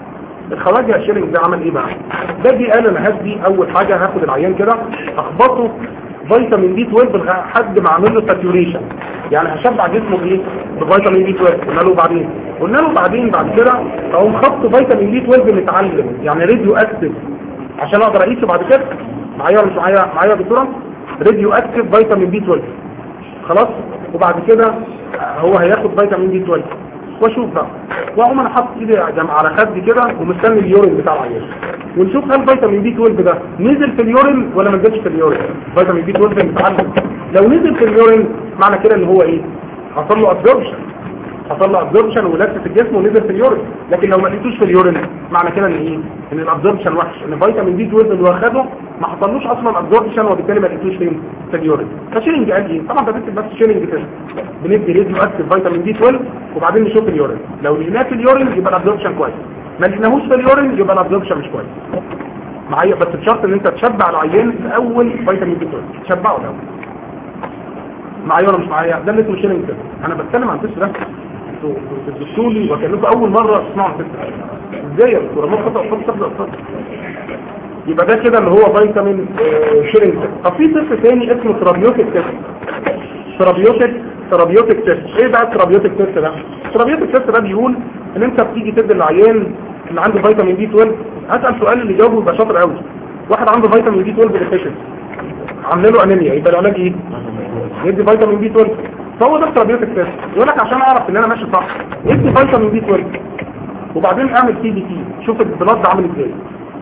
الخواجه شيرنج ده عمل ايه بقى ده جه قال انا هدي اول حاجه هاخد العيان كده اخبطه فيتامين بي 12 لحد ما اعمل له ساتوريشن يعني هشبع جسمه بايه بفيتامين بي 12 قلنا له بعدين قلنا له بعدين بعد كده اقوم خبط فيتامين بي 12 متعلم يعني راديو اكتف عشان اقدر اقيسه بعد كده معايا ولا مش معايا معايا يا دكتوره راديو اكتف فيتامين بي 12 خلاص وبعد كده هو هياخد فيتامين بي 12 واشوف بقى واقوم انا حاطط ايدي على خدي كده ومستني اليورين بتاع العيان ونشوف هل فيتامين بي 12 ده نزل في اليورين ولا ما نزلش في اليورين فيتامين بي 12 متعلم لو نزل في اليورين معنى كده ان هو ايه حصل له ابزوربشن حصل له ابزوربشن ولف في الجسم ونزل في اليورين لكن لو ما لقيتوش في اليورين معنى كده ان ايه ان الابزوربشن وحش ان فيتامين بي 12 اللي واخده ما حصلوش اصلا ابزوربشن وبالتالي ما لقيتوش فين في اليورين فشيلنج قال ايه طبعا ده بس بس شيلنج كده بندي راديو اكتف فيتامين بي 12 وبعدين نشوف اليورين لو لقيناه في اليورين يبقى الابزوربشن كويس ما لقيناهوش في اليورين يبقى الابزوربشن مش كويس معايا بس بشرط ان انت تشبع العيان في اول فيتامين بي 12 تشبعه الاول معايا ولا مش معايا ده اللي اسمه شيلنج كده انا بتكلم عن تست ده انتوا بتدسوا لي وكانكم اول مره تسمعوا التست ازاي يا دكتور ما خطا خطا تبدا خطا يبقى ده كده اللي هو فيتامين شيرنج طب في تست تاني اسمه ترابيوتيك تيست ترابيوتيك ترابيوتيك تيست ايه بقى الترابيوتيك تيست ده الترابيوتيك تيست ده بيقول ان انت بتيجي تدي العيان اللي عنده فيتامين بي 12 اسال سؤال اللي جاوبه يبقى شاطر قوي واحد عنده فيتامين بي 12 ديفيشنسي عامل له انيميا يبقى العلاج ايه يدي فيتامين بي 12 فهو ده الترابيوتيك تيست يقول لك عشان اعرف ان انا ماشي صح ادي فيتامين بي 12 وبعدين اعمل سي بي تي شوف البلاد ده عامل ازاي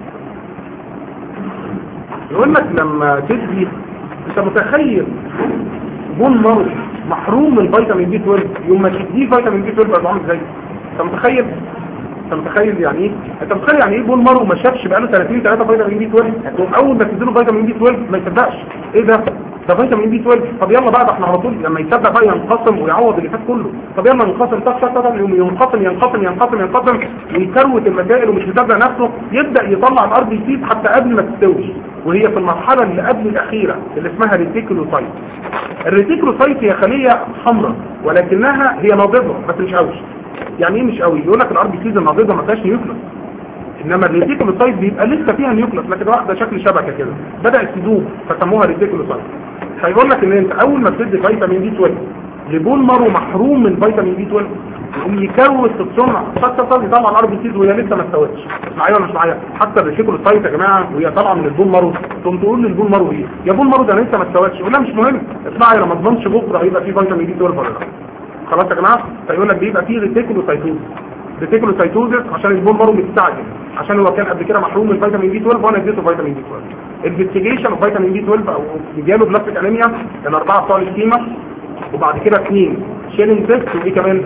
يقول لك لما تدي انت متخيل بون مرض محروم من فيتامين بي 12 يوم ما تديه فيتامين بي 12 يبقى عامل ازاي انت متخيل انت متخيل يعني ايه انت متخيل يعني ايه بون مارو ما شافش بقاله سنتين ثلاثه فيتامين بي 12 تقوم اول ما تديله فيتامين بي 12 ما يصدقش ايه ده ده فيتامين بي 12 طب يلا بقى ده احنا على طول لما يصدق بقى ينقسم ويعوض اللي فات كله طب يلا ننقسم طب طب طب يقوم ينقسم ينقسم ينقسم ينقسم ويكروت المسائل ومش مصدق نفسه يبدا يطلع الار بي سي حتى قبل ما تستوي وهي في المرحله اللي قبل الاخيره اللي اسمها ريتيكولوسايت الريتيكولوسايت هي خليه حمراء ولكنها هي نابضه بس مش قوي يعني ايه مش قوي يقول لك الار بي سيز النابضه ما فيهاش نيوكليس انما الريتيكولوسايت بيبقى لسه فيها نيوكليس لكن واحده شكل شبكه كده بدات تدوب فسموها ريتيكولوسايت هيقول لك ان انت اول ما بتدي فيتامين بي 12 لبون مارو محروم من فيتامين بي 12 يقوم يكروت في السمع فتصل يطلع الار بي سيز وهي لسه ما استوتش معايا ولا مش معايا حتى الريتيكولوسايت يا جماعه وهي طالعه من البون مارو تقوم تقول للبون مارو ايه يا بون مارو ده لسه ما استوتش يقول لها مش مهم اسمعي لما تضمنش بكره هيبقى فيه فيتامين بي 12 ولا لا خلاص يا جماعه فيقول لك بيبقى فيه ريتيكولوسايتوز ريتيكولوسايتوزس عشان البون مارو مستعجل عشان هو كان قبل كده محروم من فيتامين بي 12 وانا اديته فيتامين بي 12 انفستيجيشن اوف فيتامين بي 12 او جاله بلاستيك انيميا الاربعه بتوع الكيما وبعد كده اثنين شيلينج تيست وايه كمان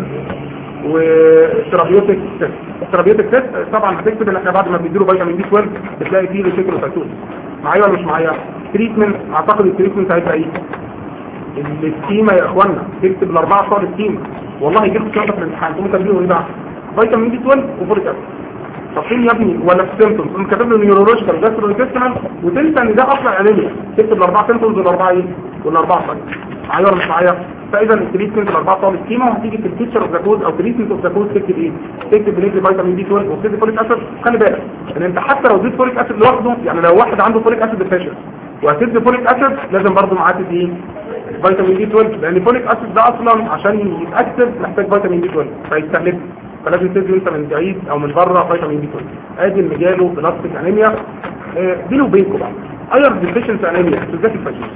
وترابيوتيك تيست الترابيوتيك تيست طبعا هتكتب ان احنا بعد ما بنديله فيتامين بي 12 بتلاقي فيه ريتيكولوسايتوز معايا ولا مش معايا تريتمنت اعتقد التريتمنت هيبقى ايه السكيما يا اخوانا تكتب الاربعه بتوع السكيما والله يجيب لك في الامتحان تقوم كاتبين ايه بقى فيتامين بي 12 وفوليك اسيد طب فين يا ابني ولا السيمتومز تقوم كاتب له نيورولوجيكال جاستروانتستينال وتنسى ان ده اصلا انيميا تكتب الاربعه سيمتومز والاربعه ايه والاربعه فايت معايا ولا مش معايا فاذا التريتمنت الاربعه بتوع السكيما وهتيجي في الفيتشر اوف ذا كود او تريتمنت اوف ذا كود تكتب ايه تكتب بنيجي فيتامين بي 12 وتكتب فوليك اسيد خلي بالك ان انت حتى لو اديت فوليك اسيد لوحده يعني لو واحد عنده فوليك اسيد ديفيشن وهتدي فوليك اسيد لازم برضه معاه تدي ايه فيتامين بي 12 لان فوليك اسيد ده اصلا عشان يتاكتف محتاج فيتامين بي 12 فيستهلك فلازم تدي انت من بعيد او من بره فيتامين بي 12 ادي اللي جاله بلاستيك انيميا آه، بيني وبينكم بقى اير ديفيشنسي انيميا تذاكر فاجيس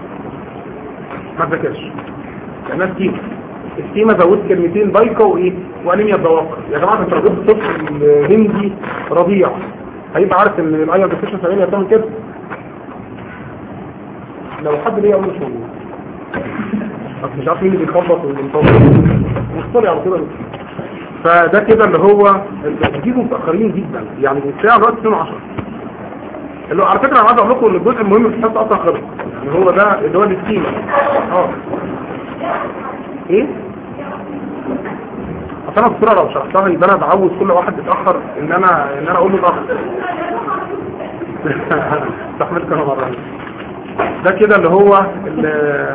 ما تذاكرش الناس كيما الكيما زودت كلمتين بايكا وايه وانيميا الضوافر يا جماعه انت لو جبت طفل هندي رضيع هيبقى عارف ان الاير ديفيشنسي انيميا بتعمل كده لو حد ليه اقول مش موجود بس مش عارف مين اللي بيخبط واللي بيخبط مصطلي على كده فده كده اللي هو بتجيبوا متاخرين جدا يعني الساعه دلوقتي 2 10 اللي هو على فكره انا عايز اقول لكم ان الجزء المهم في الحصه اصلا خلص يعني هو ده اللي هو السكيما اه ايه اصل انا بسرعه لو شرحتها يبقى انا بعوز كل واحد يتاخر ان انا ان انا اقول له اتاخر استحملت انا مره ده كده اللي هو ال-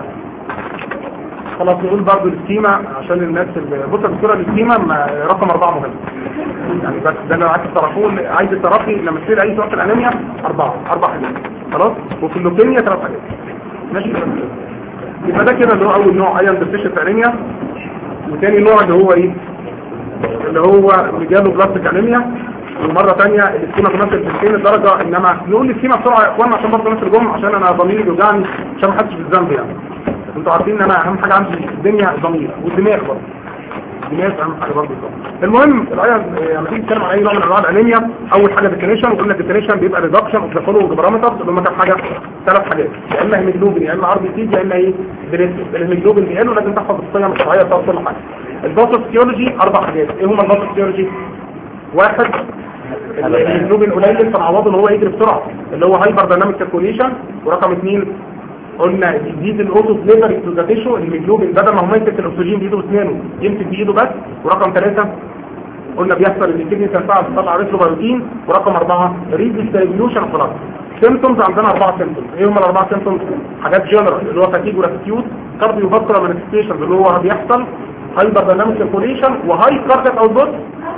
خلاص نقول برضو السكيما عشان الناس اللي بص الدكتوره السكيما ما- رقم اربعه مهم يعني بس ده لو عايز التراكون عايز التراخي لما تصير اي سؤال في الانيميا اربعه اربع حاجات خلاص وفي اللوكيميا ثلاث حاجات ماشي يبقى ده كده اللي هو اول نوع ايان ديفيشنت انيميا وتاني نوع اللي هو ايه اللي هو مجاله بلاستيك انيميا ومره ثانيه السكيما تمثل 90 درجه انما نقول السكيما بسرعه يا اخوانا عشان برضه نفس الجمله عشان انا ضميري بيوجعني عشان ما احسش بالذنب يعني انتوا عارفين ان انا اهم حاجه عندي في الدنيا الضمير والدماغ برضه الدماغ اهم حاجه برضه المهم الايه لما تيجي تتكلم عن اي نوع من انواع الانيميا اول حاجه ديفينيشن وقلنا الديفينيشن بيبقى ريدكشن اوف ذا فولوينج بارامترز اللي هم كام حاجه ثلاث حاجات يا اما هيموجلوبين يا اما ار بي سي يا اما ايه بريتس الهيموجلوبين بيقل ولازم تحفظ الصيغه الشرعيه بتاعت كل حاجه الباثوفيسيولوجي اربع حاجات ايه هم الباثوفيسيولوجي واحد الهيموجلوبين قليل فنعوضه ان هو يجري بسرعه اللي هو هايبر دايناميك سيركوليشن ورقم اثنين قلنا يزيد الاوتو فليفر تو ذا تيشو الهيموجلوبين بدل ما هو ماسك الاكسجين بايده واسنانه يمسك بايده بس ورقم ثلاثه قلنا بيحصل ان الكدني تنفع تطلع ريتروبايوتين ورقم اربعه ريديستريبيوشن خلاص سيمتومز عندنا اربعه سيمتومز ايه هم الاربعه سيمتومز حاجات جنرال اللي هو فاتيج وراتيتيود كارديو فاسكولار مانيفستيشنز اللي هو بيحصل هايبر دايناميك سيركوليشن وهاي كاردياك اوتبوت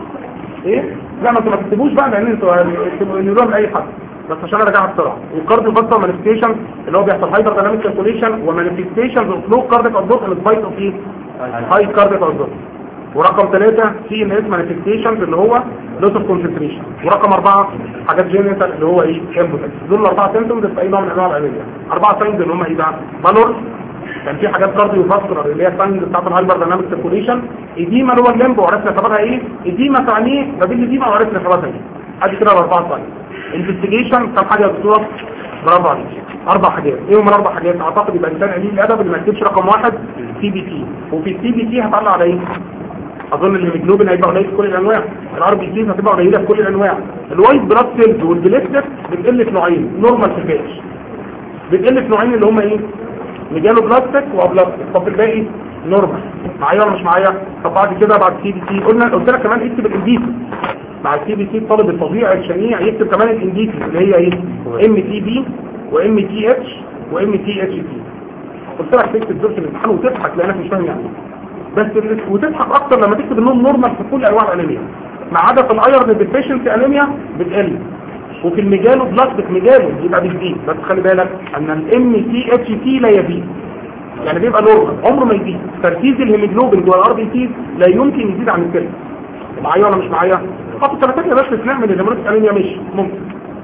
ايه لا ما انتوا ما تكتبوش بقى لان انتوا تكتبوا نيورون اي حد بس عشان ارجعها بسرعه والكارديو فاسكولار مانيفستيشن اللي هو بيحصل هايبر دايناميك سيركوليشن ومانيفستيشنز اوف لو كاردياك اوتبوت ان سبايت اوف ايه هاي كاردياك اوتبوت ورقم ثلاثة في ان اس مانيفستيشنز اللي هو لوس اوف كونسنتريشن ورقم أربعة حاجات جينيتال اللي هو ايه امبوتنس دول الأربعة سيمتومز في أي نوع من أنواع الأنيميا أربعة ساينز اللي هم ايه بقى بالور كان في حاجات كارديو فاسكولار اللي هي الساينز بتاعت الهايبر دايناميك سيركوليشن ايديما اللي هو الليمبو وعرفنا سببها ايه ايديما تعنيه ما بين ايديما وعرفنا سببها ايه ادي كده الأربعة ساينز انفستيجيشن كم حاجة يا دكتور برافو عليك اربع حاجات ايه هم الاربع حاجات اعتقد يبقى انسان قليل الادب اللي ما يكتبش رقم واحد سي بي تي وفي السي بي تي هطلع على ايه اظن الهيموجلوبين هيبقى قليل في كل الانواع الار بي سي هتبقى قليله في كل الانواع الوايت بلاد سيلز والبليتلت بتقل في نوعين نورمال في الباقي بتقل في نوعين اللي هم ايه ميجالو بلاستيك وابلاستيك طب الباقي نورمال معايا ولا مش معايا طب بعد كده بعد سي بي سي قلنا قلت لك كمان اكتب الانديسي مع السي بي سي الطالب الفظيع الشنيع يكتب كمان الانديسي اللي هي ايه ام تي بي وام تي اتش وام تي اتش تي قلت لك تكتب دول في الامتحان وتضحك لانك مش فاهم يعني بس وتضحك اكتر لما تكتب النوم نورمال في كل انواع الانيميا ما عدا في الايرن ديفيشنسي انيميا بتقل وفي الميجالو بلاستيك ميجالو يبقى بيزيد بس خلي بالك ان الام تي اتش تي لا يزيد يعني بيبقى نورمال عمره ما يزيد تركيز الهيموجلوبين جوه الار بي سي لا يمكن يزيد عن كده معايا ولا مش معايا خط الثلاثات يا باشا نعمل الهيموريك انيميا مش ممكن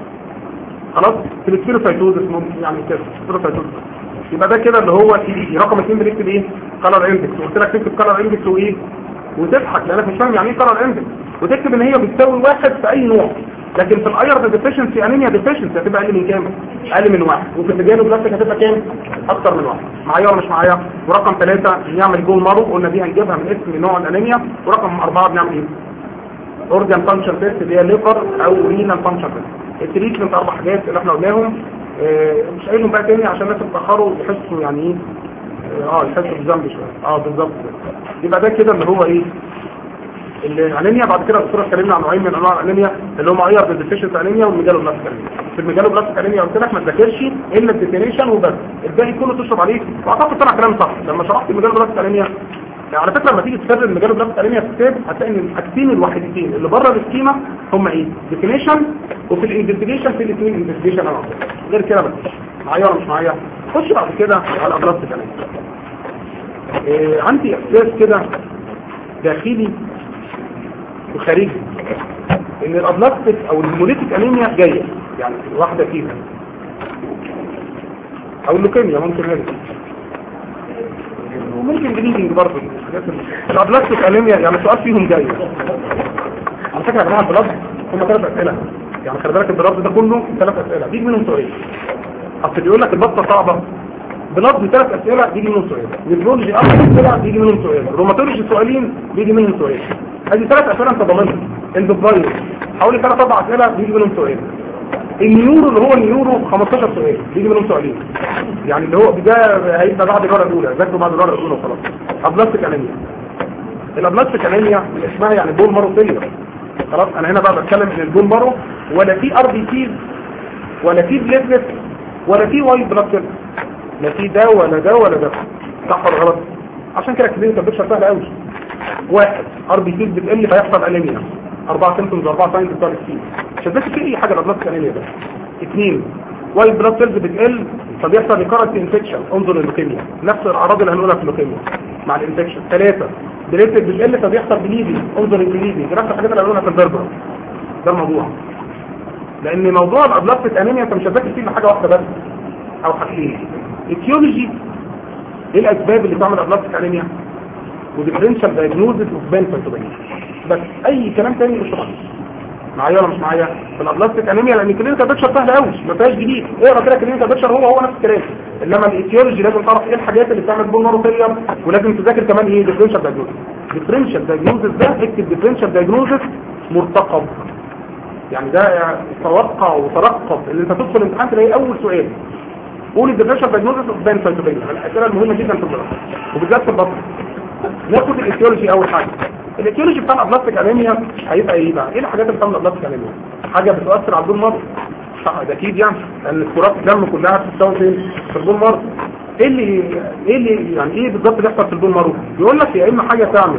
خلاص في السبيروسايتوزس ممكن يعني كده سبيروسايتوزس يبقى ده كده اللي هو تي رقم 2 بنكتب ايه كلر اندكس قلت لك تكتب كلر اندكس وايه وتضحك لانك مش فاهم يعني ايه كلر اندكس وتكتب ان هي بتساوي واحد في اي نوع لكن في الايرن ديفيشنسي انيميا ديفيشنسي هتبقى اقل من كام اقل من واحد وفي التجانب بلاستيك هتبقى كام اكتر من واحد معايا ولا مش معايا ورقم ثلاثة نعمل جول مارو قلنا دي هنجيبها من اسم نوع الانيميا ورقم أربعة بنعمل ايه اورجان فانكشن تيست اللي هي ليفر او رينال فانكشن تيست التريتمنت اربع حاجات اللي احنا قلناهم اه مش قايلهم بقى تاني عشان الناس اتاخروا يحسوا يعني ايه اه يحسوا بذنب شويه اه بالظبط يبقى ده كده اللي هو ايه الانيميا بعد كده الدكتوره اتكلمنا عن نوعين من انواع الانيميا اللي هم اير ديفيشنت انيميا والميجالو بلاستيك انيميا في الميجالو بلاستيك انيميا قلت لك ما تذاكرش الا الديفينيشن وبس الباقي كله تشرب عليه واعتقد طلع كلام صح لما شرحت الميجالو بلاستيك انيميا على فكره لما تيجي تكرر الميجالو بلاستيك انيميا في الكتاب هتلاقي ان الحاجتين الوحيدتين اللي بره السكيما هم ايه ديفينيشن وفي الانفستيجيشن في الاثنين انفستيجيشن غير كده بس معايا ولا مش معايا خش بعد كده على البلاستيك انيميا إيه عندي احساس كده داخلي وخارجي ان الابلاستيك او الهيموليتيك انيميا جايه يعني واحده فيها او اللوكيميا ممكن هذا وممكن بليدنج برضه الابلاستيك انيميا يعني سؤال فيهم جاي على فكره يا جماعه البلاد هم ثلاث اسئله يعني خلي بالك البلاد ده كله ثلاث اسئله بيجي منهم سؤال اصل بيقول لك البطه صعبه بلاد ثلاث اسئله بيجي منهم سؤال نيفرولوجي اربع اسئله بيجي منهم سؤال روماتولوجي سؤالين بيجي منهم سؤال ادي ثلاث اسئله انت ضامنها اندوفايروس حوالي ثلاث اربع اسئله بيجي منهم سؤال النيورو اللي هو النيورو 15 سؤال بيجي منهم سؤالين يعني اللي هو ده هيبقى بعد الورقه الاولى ذاكروا بعد الورقه الاولى وخلاص ابلاستيك انيميا الابلاستيك انيميا اسمها يعني بول مارو فيلير خلاص انا هنا بقى بتكلم ان البول مارو ولا في ار بي سيز ولا في بليتلت ولا في وايت بلاد سيل لا في ده ولا ده ولا ده صح ولا غلط عشان كده كلينيكال بيكشر سهل قوي واحد ار بي سيز بتقل فيحصل انيميا اربع سيمتومز اربع ساينز بتوع السكين عشان بس في اي حاجه الابلاستيك انيميا ده اثنين وايت بلاد سيلز بتقل فبيحصل ريكارنت انفكشن انظر اللوكيميا نفس الاعراض اللي هنقولها في اللوكيميا مع الانفكشن ثلاثه بليتد بتقل فبيحصل بليدنج انظر البليدنج نفس الحاجات اللي هنقولها في البربر ده الموضوع لان موضوع الابلاستيك انيميا انت مش هتذاكر فيه حاجه واحده بس او حاجتين اتيولوجي ايه الاسباب اللي تعمل ابلاستيك انيميا وديفرنشال دايجنوزس اوف بنفيتوبينيا بس اي كلام تاني مش طبعا معايا ولا مش معايا في الابلاستيك انيميا لان كلينيكال بيكشر سهل قوي ما فيهاش جديد اقرا كده كلينيكال بيكشر هو هو نفس الكلام انما الايتيولوجي لازم تعرف ايه الحاجات اللي بتعمل بول ماروثيريا ولازم تذاكر كمان ايه ديفرنشال دايجنوزس ديفرنشال دايجنوزس ده اكتب ديفرنشال دايجنوزس مرتقب يعني ده توقع وترقب اللي انت تدخل الامتحان تلاقي اول سؤال قول الديفرنشال دايجنوزس اوف بنفيتوبينيا الاسئله المهمه جدا في الدراسه وبالذات في البطن ناخد الايتيولوجي اول حاجه الايتيولوجي بتاع الابلاستيك انيميا هيبقى ايه بقى ايه الحاجات اللي بتعمل الابلاستيك انيميا حاجه بتؤثر على البول مارو صح ده اكيد يعني لان كرات الدم كلها بتستوي فين في البول مارو ايه اللي ايه اللي يعني ايه بالظبط اللي يحصل في البول مارو يقول لك يا اما حاجه تعمل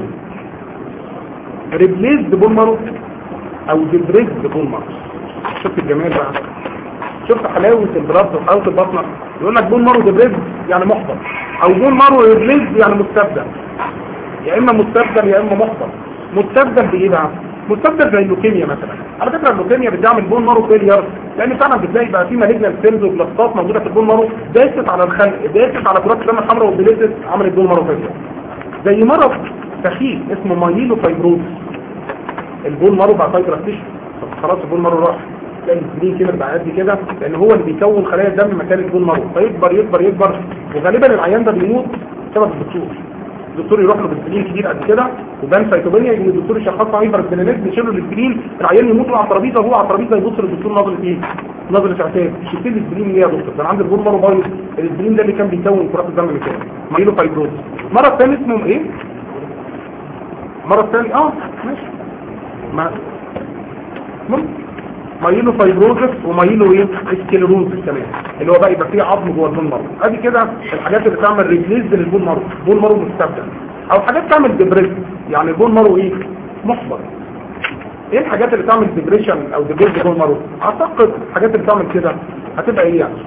ريبليس بول مارو او ديبريس بول مارو شفت الجمال بقى شفت حلاوه البلاد وحلاوه البطنه يقول لك بول مارو ديبريس يعني محبط او بول مارو ريبليس يعني مستبدل يا اما مستبدل يا اما محبط مستبدل بايه بقى مستبدل زي اللوكيميا مثلا على فكره اللوكيميا بتعمل بون مارو فيلير لان فعلا بتلاقي بقى في مالجنال سيلز وبلاستات موجوده في البون مارو داست على الخلق داست على كرات الدم الحمراء والبليتس عملت بون مارو فيلير زي مرض سخيف اسمه مايلو فايبروز البون مارو بقى فايبرس تيشو خلاص البون مارو راح تلاقي السبرين كده بقى قد كده لان هو اللي بيكون خلايا الدم مكان البون مارو فيكبر يكبر يكبر وغالبا العيان ده بيموت بسبب الدكتور الدكتور يروح له بالسلين كبير قد كده وبان سيتوبينيا يجي الدكتور يشخصه هايبر سبلينيت بيشيل له السلين العيان يموت على الترابيزه وهو على الترابيزه يبص للدكتور نظره ايه نظره اعتاب شفت لي السلين ليه يا دكتور ده انا عندي البول مارو بايظ السلين ده اللي كان بيكون كرات الدم اللي كده مايلو فايبروز مرض ثاني اسمه ايه مرض ثاني اه ماشي ما ممكن مايلو فايبروزس ومايلو ايه سكليروزس كمان اللي هو بقى يبقى فيه عظم جوه البون مارو ادي كده الحاجات اللي تعمل ريبليز للبون مارو بون مارو مستبدل او حاجات تعمل ديبريس يعني البون مارو ايه محبط ايه الحاجات اللي تعمل ديبريشن او ديبريس للبون مارو اعتقد الحاجات اللي تعمل كده هتبقى ايه يعني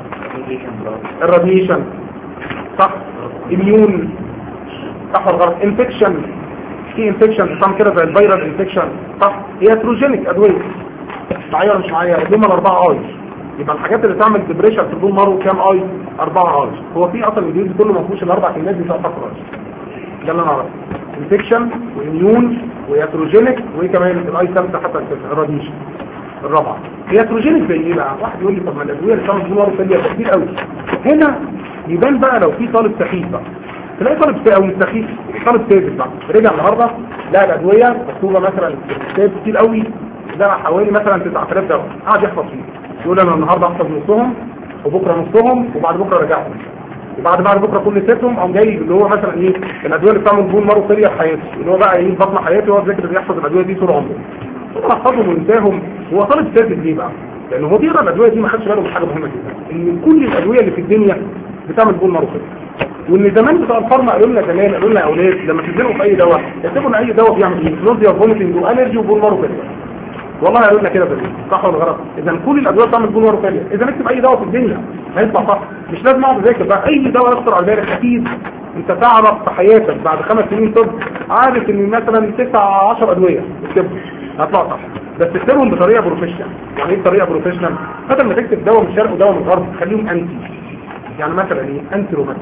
الراديشن صح اميون صح ولا غلط انفكشن في انفكشن بتعمل كده زي الفيرال انفكشن صح هي هيتروجينيك ادويه معايا ولا مش معايا الدوم الاربعه اي يبقى الحاجات اللي تعمل ديبريشن في الدوم مارو كام اي اربعه اي هو في اصلا الجديد كله ما فيهوش الاربع كلمات دي فقط اي ده اللي انا اعرفه انفكشن واميون وياتروجينيك وايه كمان الاي خمسه حتى الراديشن الرابعه هياتروجينيك زي ايه بقى واحد يقول لي طب ما الادويه اللي بتعمل دوم مارو فيها كتير قوي هنا يبان بقى لو في طالب سخيف بقى تلاقي طالب او مش سخيف طالب ثابت بقى رجع النهارده لا الادويه مكتوبه مثلا كتاب كتير قوي ده حوالي مثلا 9000 دواء قاعد يحفظ فيه يقول انا النهارده احفظ نصهم وبكره نصهم وبعد بكره راجعهم وبعد بعد بكره كل سيتهم قام جاي اللي هو مثلا ايه الادويه اللي بتعمل بون مارو في حياتي اللي هو بقى ايه بطن حياتي هو ذاكر يحفظ الادويه دي طول عمره ثم حفظهم وانتاهم هو طالب ثابت ليه بقى؟ لان هو بيقرا الادويه دي ما خدش باله من حاجه مهمه جدا ان كل الادويه اللي في الدنيا بتعمل بون مارو وان زمان بتوع الفارما قالوا لنا زمان قالوا لنا يا اولاد لما تنزلوا في اي دواء اكتبوا ان اي دواء بيعمل ايه؟ نوزيا فوميتنج والرجي وبون مارو والله قالوا لنا كده بس صح ولا غلط اذا كل الادويه بتعمل بون مارو اذا نكتب اي دواء في الدنيا هيطلع صح مش لازم اقعد اذاكر بقى اي دواء يخطر على بالك اكيد انت تعرف في حياتك بعد خمس سنين طب عارف ان مثلا 9 10 ادويه اكتبهم هيطلع صح بس تكتبهم بطريقه بروفيشنال يعني ايه بطريقه بروفيشنال بدل ما تكتب دواء من الشرق ودواء من الغرب خليهم انتي يعني مثلا ايه انتي روماتيك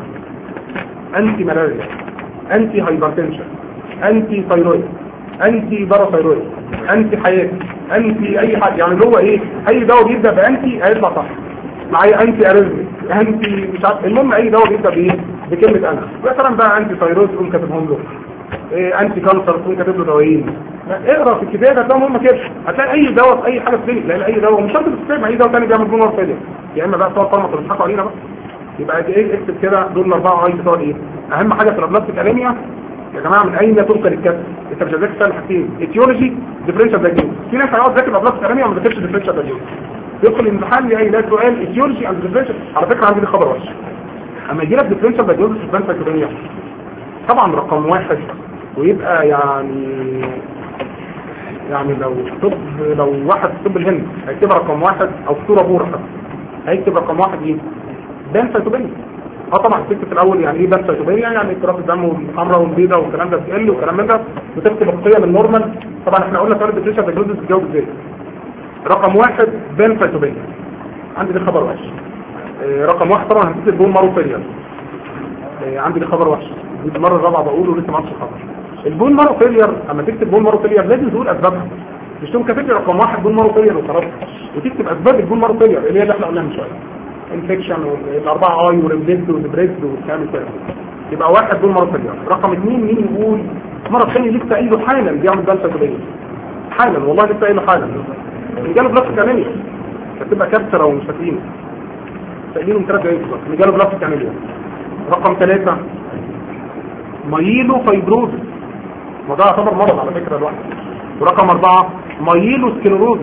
انتي ملاريا انتي هايبرتنشن انتي ثايرويد انتي باراثايرويد انتي حياتي انتي اي حاجه يعني اللي هو ايه اي دواء بيبدا بانتي هيطلع صح معايا انتي اريزمي انتي مش عارف المهم اي دواء بيبدا بايه بكلمه انتي مثلا بقى انتي ثايرويد تقوم كاتبهم له إيه انتي كانسر تقوم كاتب له دوايين اقرا في الكتاب هتلاقيهم هم كده هتلاقي اي دواء في اي حاجه في لان اي دواء مش شرط تستخدم اي دواء ثاني بيعمل بونور فيلير يا اما بقى بتوع فارما بيضحكوا علينا بقى يبقى ايه اكتب كده دول الاربعه اي بتوع ايه اهم حاجه في الابلاستيك انيميا يا جماعه من اين تنقل الكسر انت مش هتذاكر ثاني حاجتين ايتيولوجي ديفرنشال دايجنوز في ناس هيقعد ذاكر الابلاستيك انيميا وما ذاكرش ديفرنشال دايجنوز يدخل الامتحان يلاقي ده سؤال ايتيولوجي اند ديفرنشال على فكره عندي خبر وحش اما يجي لك ديفرنشال دايجنوز في البنفاكتوريا طبعا رقم واحد ويبقى يعني يعني لو طب لو واحد في طب الهند هيكتب رقم واحد او في صوره بورة حتى هيكتب رقم واحد ايه بان سيتوبينيا اه طبعا تكتب في الاول يعني ايه بان سيتوبينيا يعني اضطراب الدم والحمراء والبيضاء والكلام ده بتقل والكلام من ده وتكتب القيم النورمال طبعا احنا قلنا سؤال الديفرنشال دايجنوستس بتجاوب ازاي رقم واحد بان سيتوبينيا عندي ده خبر وحش آه، رقم واحد طبعا هتكتب بون مارو فيلير آه، عندي ده خبر وحش دي المره الرابعه بقوله لسه ما عرفتش الخبر البون مارو فيلير اما تكتب بون مارو فيلير لازم تقول اسبابها مش تقوم كاتب لي رقم واحد بون مارو فيلير وخلاص وتكتب اسباب البون مارو فيلير اللي هي اللي احنا قلناها من شويه انفكشن والاربعه اي وريبليد ودبريد والكلام ده يبقى واحد بون مارو فيلير رقم اثنين مين يقول مرض ثاني لسه قايله حالا بيعمل بلسه كليه حالا والله لسه قايله حالا جاله بلاستيك انيميا هتبقى كابتر او مش فاكرين سألينهم ثلاث دقايق بالظبط اللي جاله بلاستيك انيميا رقم ثلاثة مايلو فايبروز ما ده يعتبر مرض على فكرة الواحد ورقم أربعة مايلو سكلروز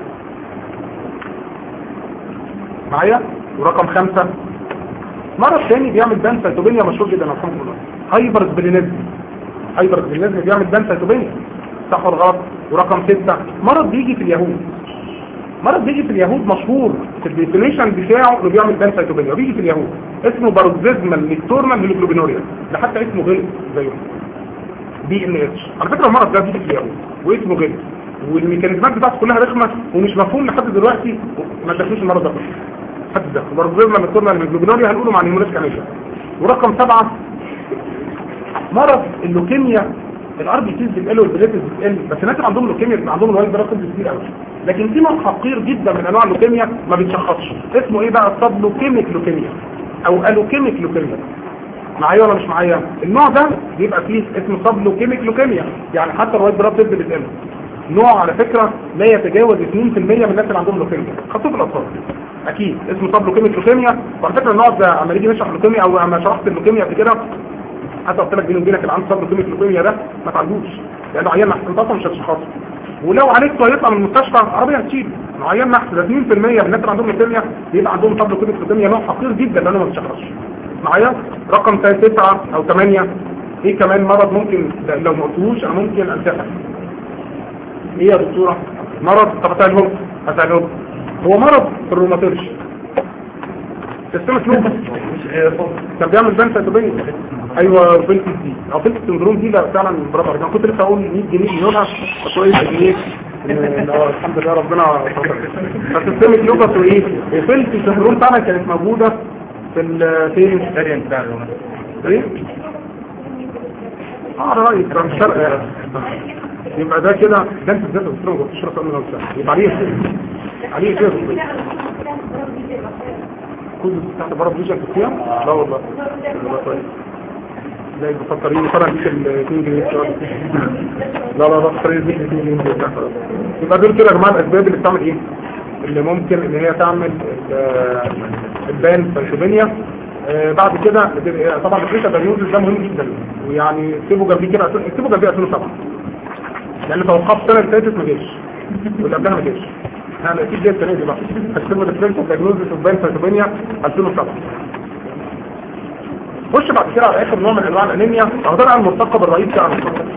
معايا ورقم خمسة مرض تاني بيعمل بان سيتوبينيا مشهور جدا الحمد لله هايبر سبلينيزم هايبر سبلينيزم بيعمل بان سيتوبينيا صح ولا غلط ورقم ستة مرض بيجي في اليهود مرض بيجي في اليهود مشهور في الديفينيشن بتاعه انه بيعمل بان سيتوبينيا بيجي في اليهود اسمه باروكسيزمال نيكتورنال هيموجلوبينوريا ده حتى اسمه غلط زيه بي ان اتش على فكره المرض ده بيجي في اليهود واسمه غلط والميكانيزمات بتاعته كلها رخمه ومش مفهوم لحد دلوقتي ما دخلوش المرض ده حد ده باروكسيزمال نيكتورنال هيموجلوبينوريا هنقوله مع الهيموليتيك انيشن ورقم سبعة مرض اللوكيميا الار بي سيز بتقل والبليتس بتقل بس الناس اللي عندهم لوكيميا بيبقى عندهم الوايت بلاد سيلز كتير قوي لكن في نوع حقير جدا من انواع اللوكيميا ما بيتشخصش اسمه ايه بقى الصب لوكيميك لوكيميا او الوكيميك لوكيميا معايا ولا مش معايا النوع ده بيبقى فيه اسمه صب لوكيميك لوكيميا يعني حتى الوايت بلاد سيلز بتقل نوع على فكرة لا يتجاوز 2% من الناس اللي عندهم لوكيميا خاصة في الاطفال اكيد اسمه صب لوكيميك لوكيميا وعلى فكرة النوع ده اما نيجي نشرح اللوكيميا او اما شرحت اللوكيميا قبل كده حتى قلت لك بيني وبينك اللي عنده صدر كلمه اللوكيميا ده ما تعالجوش لانه عيان محسن اصلا مش هتشخصه ولو عالجته هيطلع من المستشفى عربيه هتشيل عيان محسن ده 2% من الناس اللي عندهم لوكيميا بيبقى عندهم صدر كلمه اللوكيميا نوع حقير جدا لانه ما بيتشخصش معايا رقم 9 او 8 ايه كمان مرض ممكن لو ما قلتوش انا ممكن انتحر ايه يا دكتوره مرض طب اسالهم اسالهم هو مرض في الروماتيرش سيستمك لوبس كان بيعمل بان سيتوبينيا ايوه بنت دي او بنت السندروم دي لا فعلا برافو عليك انا كنت لسه اقول 100 جنيه مليونها بس هو 100 جنيه لا الحمد لله ربنا بس سيستمك لوبس وايه بنت السندروم فعلا كانت موجوده في ال فين الفاريانت بتاع ايه اه رأيك ده مش شرق يبقى ده كده ده انت ازاي بتشرب ما بتشرب من غير يبقى عليه عليه كده كل تحت بره بيجي في الصيام لا والله والله كويس لا بفكرين فرق بيك ال 2 جنيه لا لا لا فرق بيك ال 2 جنيه يبقى دول كده يا جماعه الاسباب اللي بتعمل ايه اللي ممكن ان هي تعمل ال- البان فالشوبينيا آه بعد كده بتبقى- طبعا الفريشة دايوزز ده مهم جدا ويعني اكتبوا جنبيه كده اكتبوا جنبيه 2007 لان توقعت السنه اللي فاتت ما جاش واللي قبلها ما جاش انا اكيد جاي السنه دي بقى هكتبوا ديفرنشال دايجنوزس اوف بان فالشوبينيا 2007 خش بعد كده على اخر نوع من انواع الانيميا اهو ده بقى المرتقب الرئيسي بتاعنا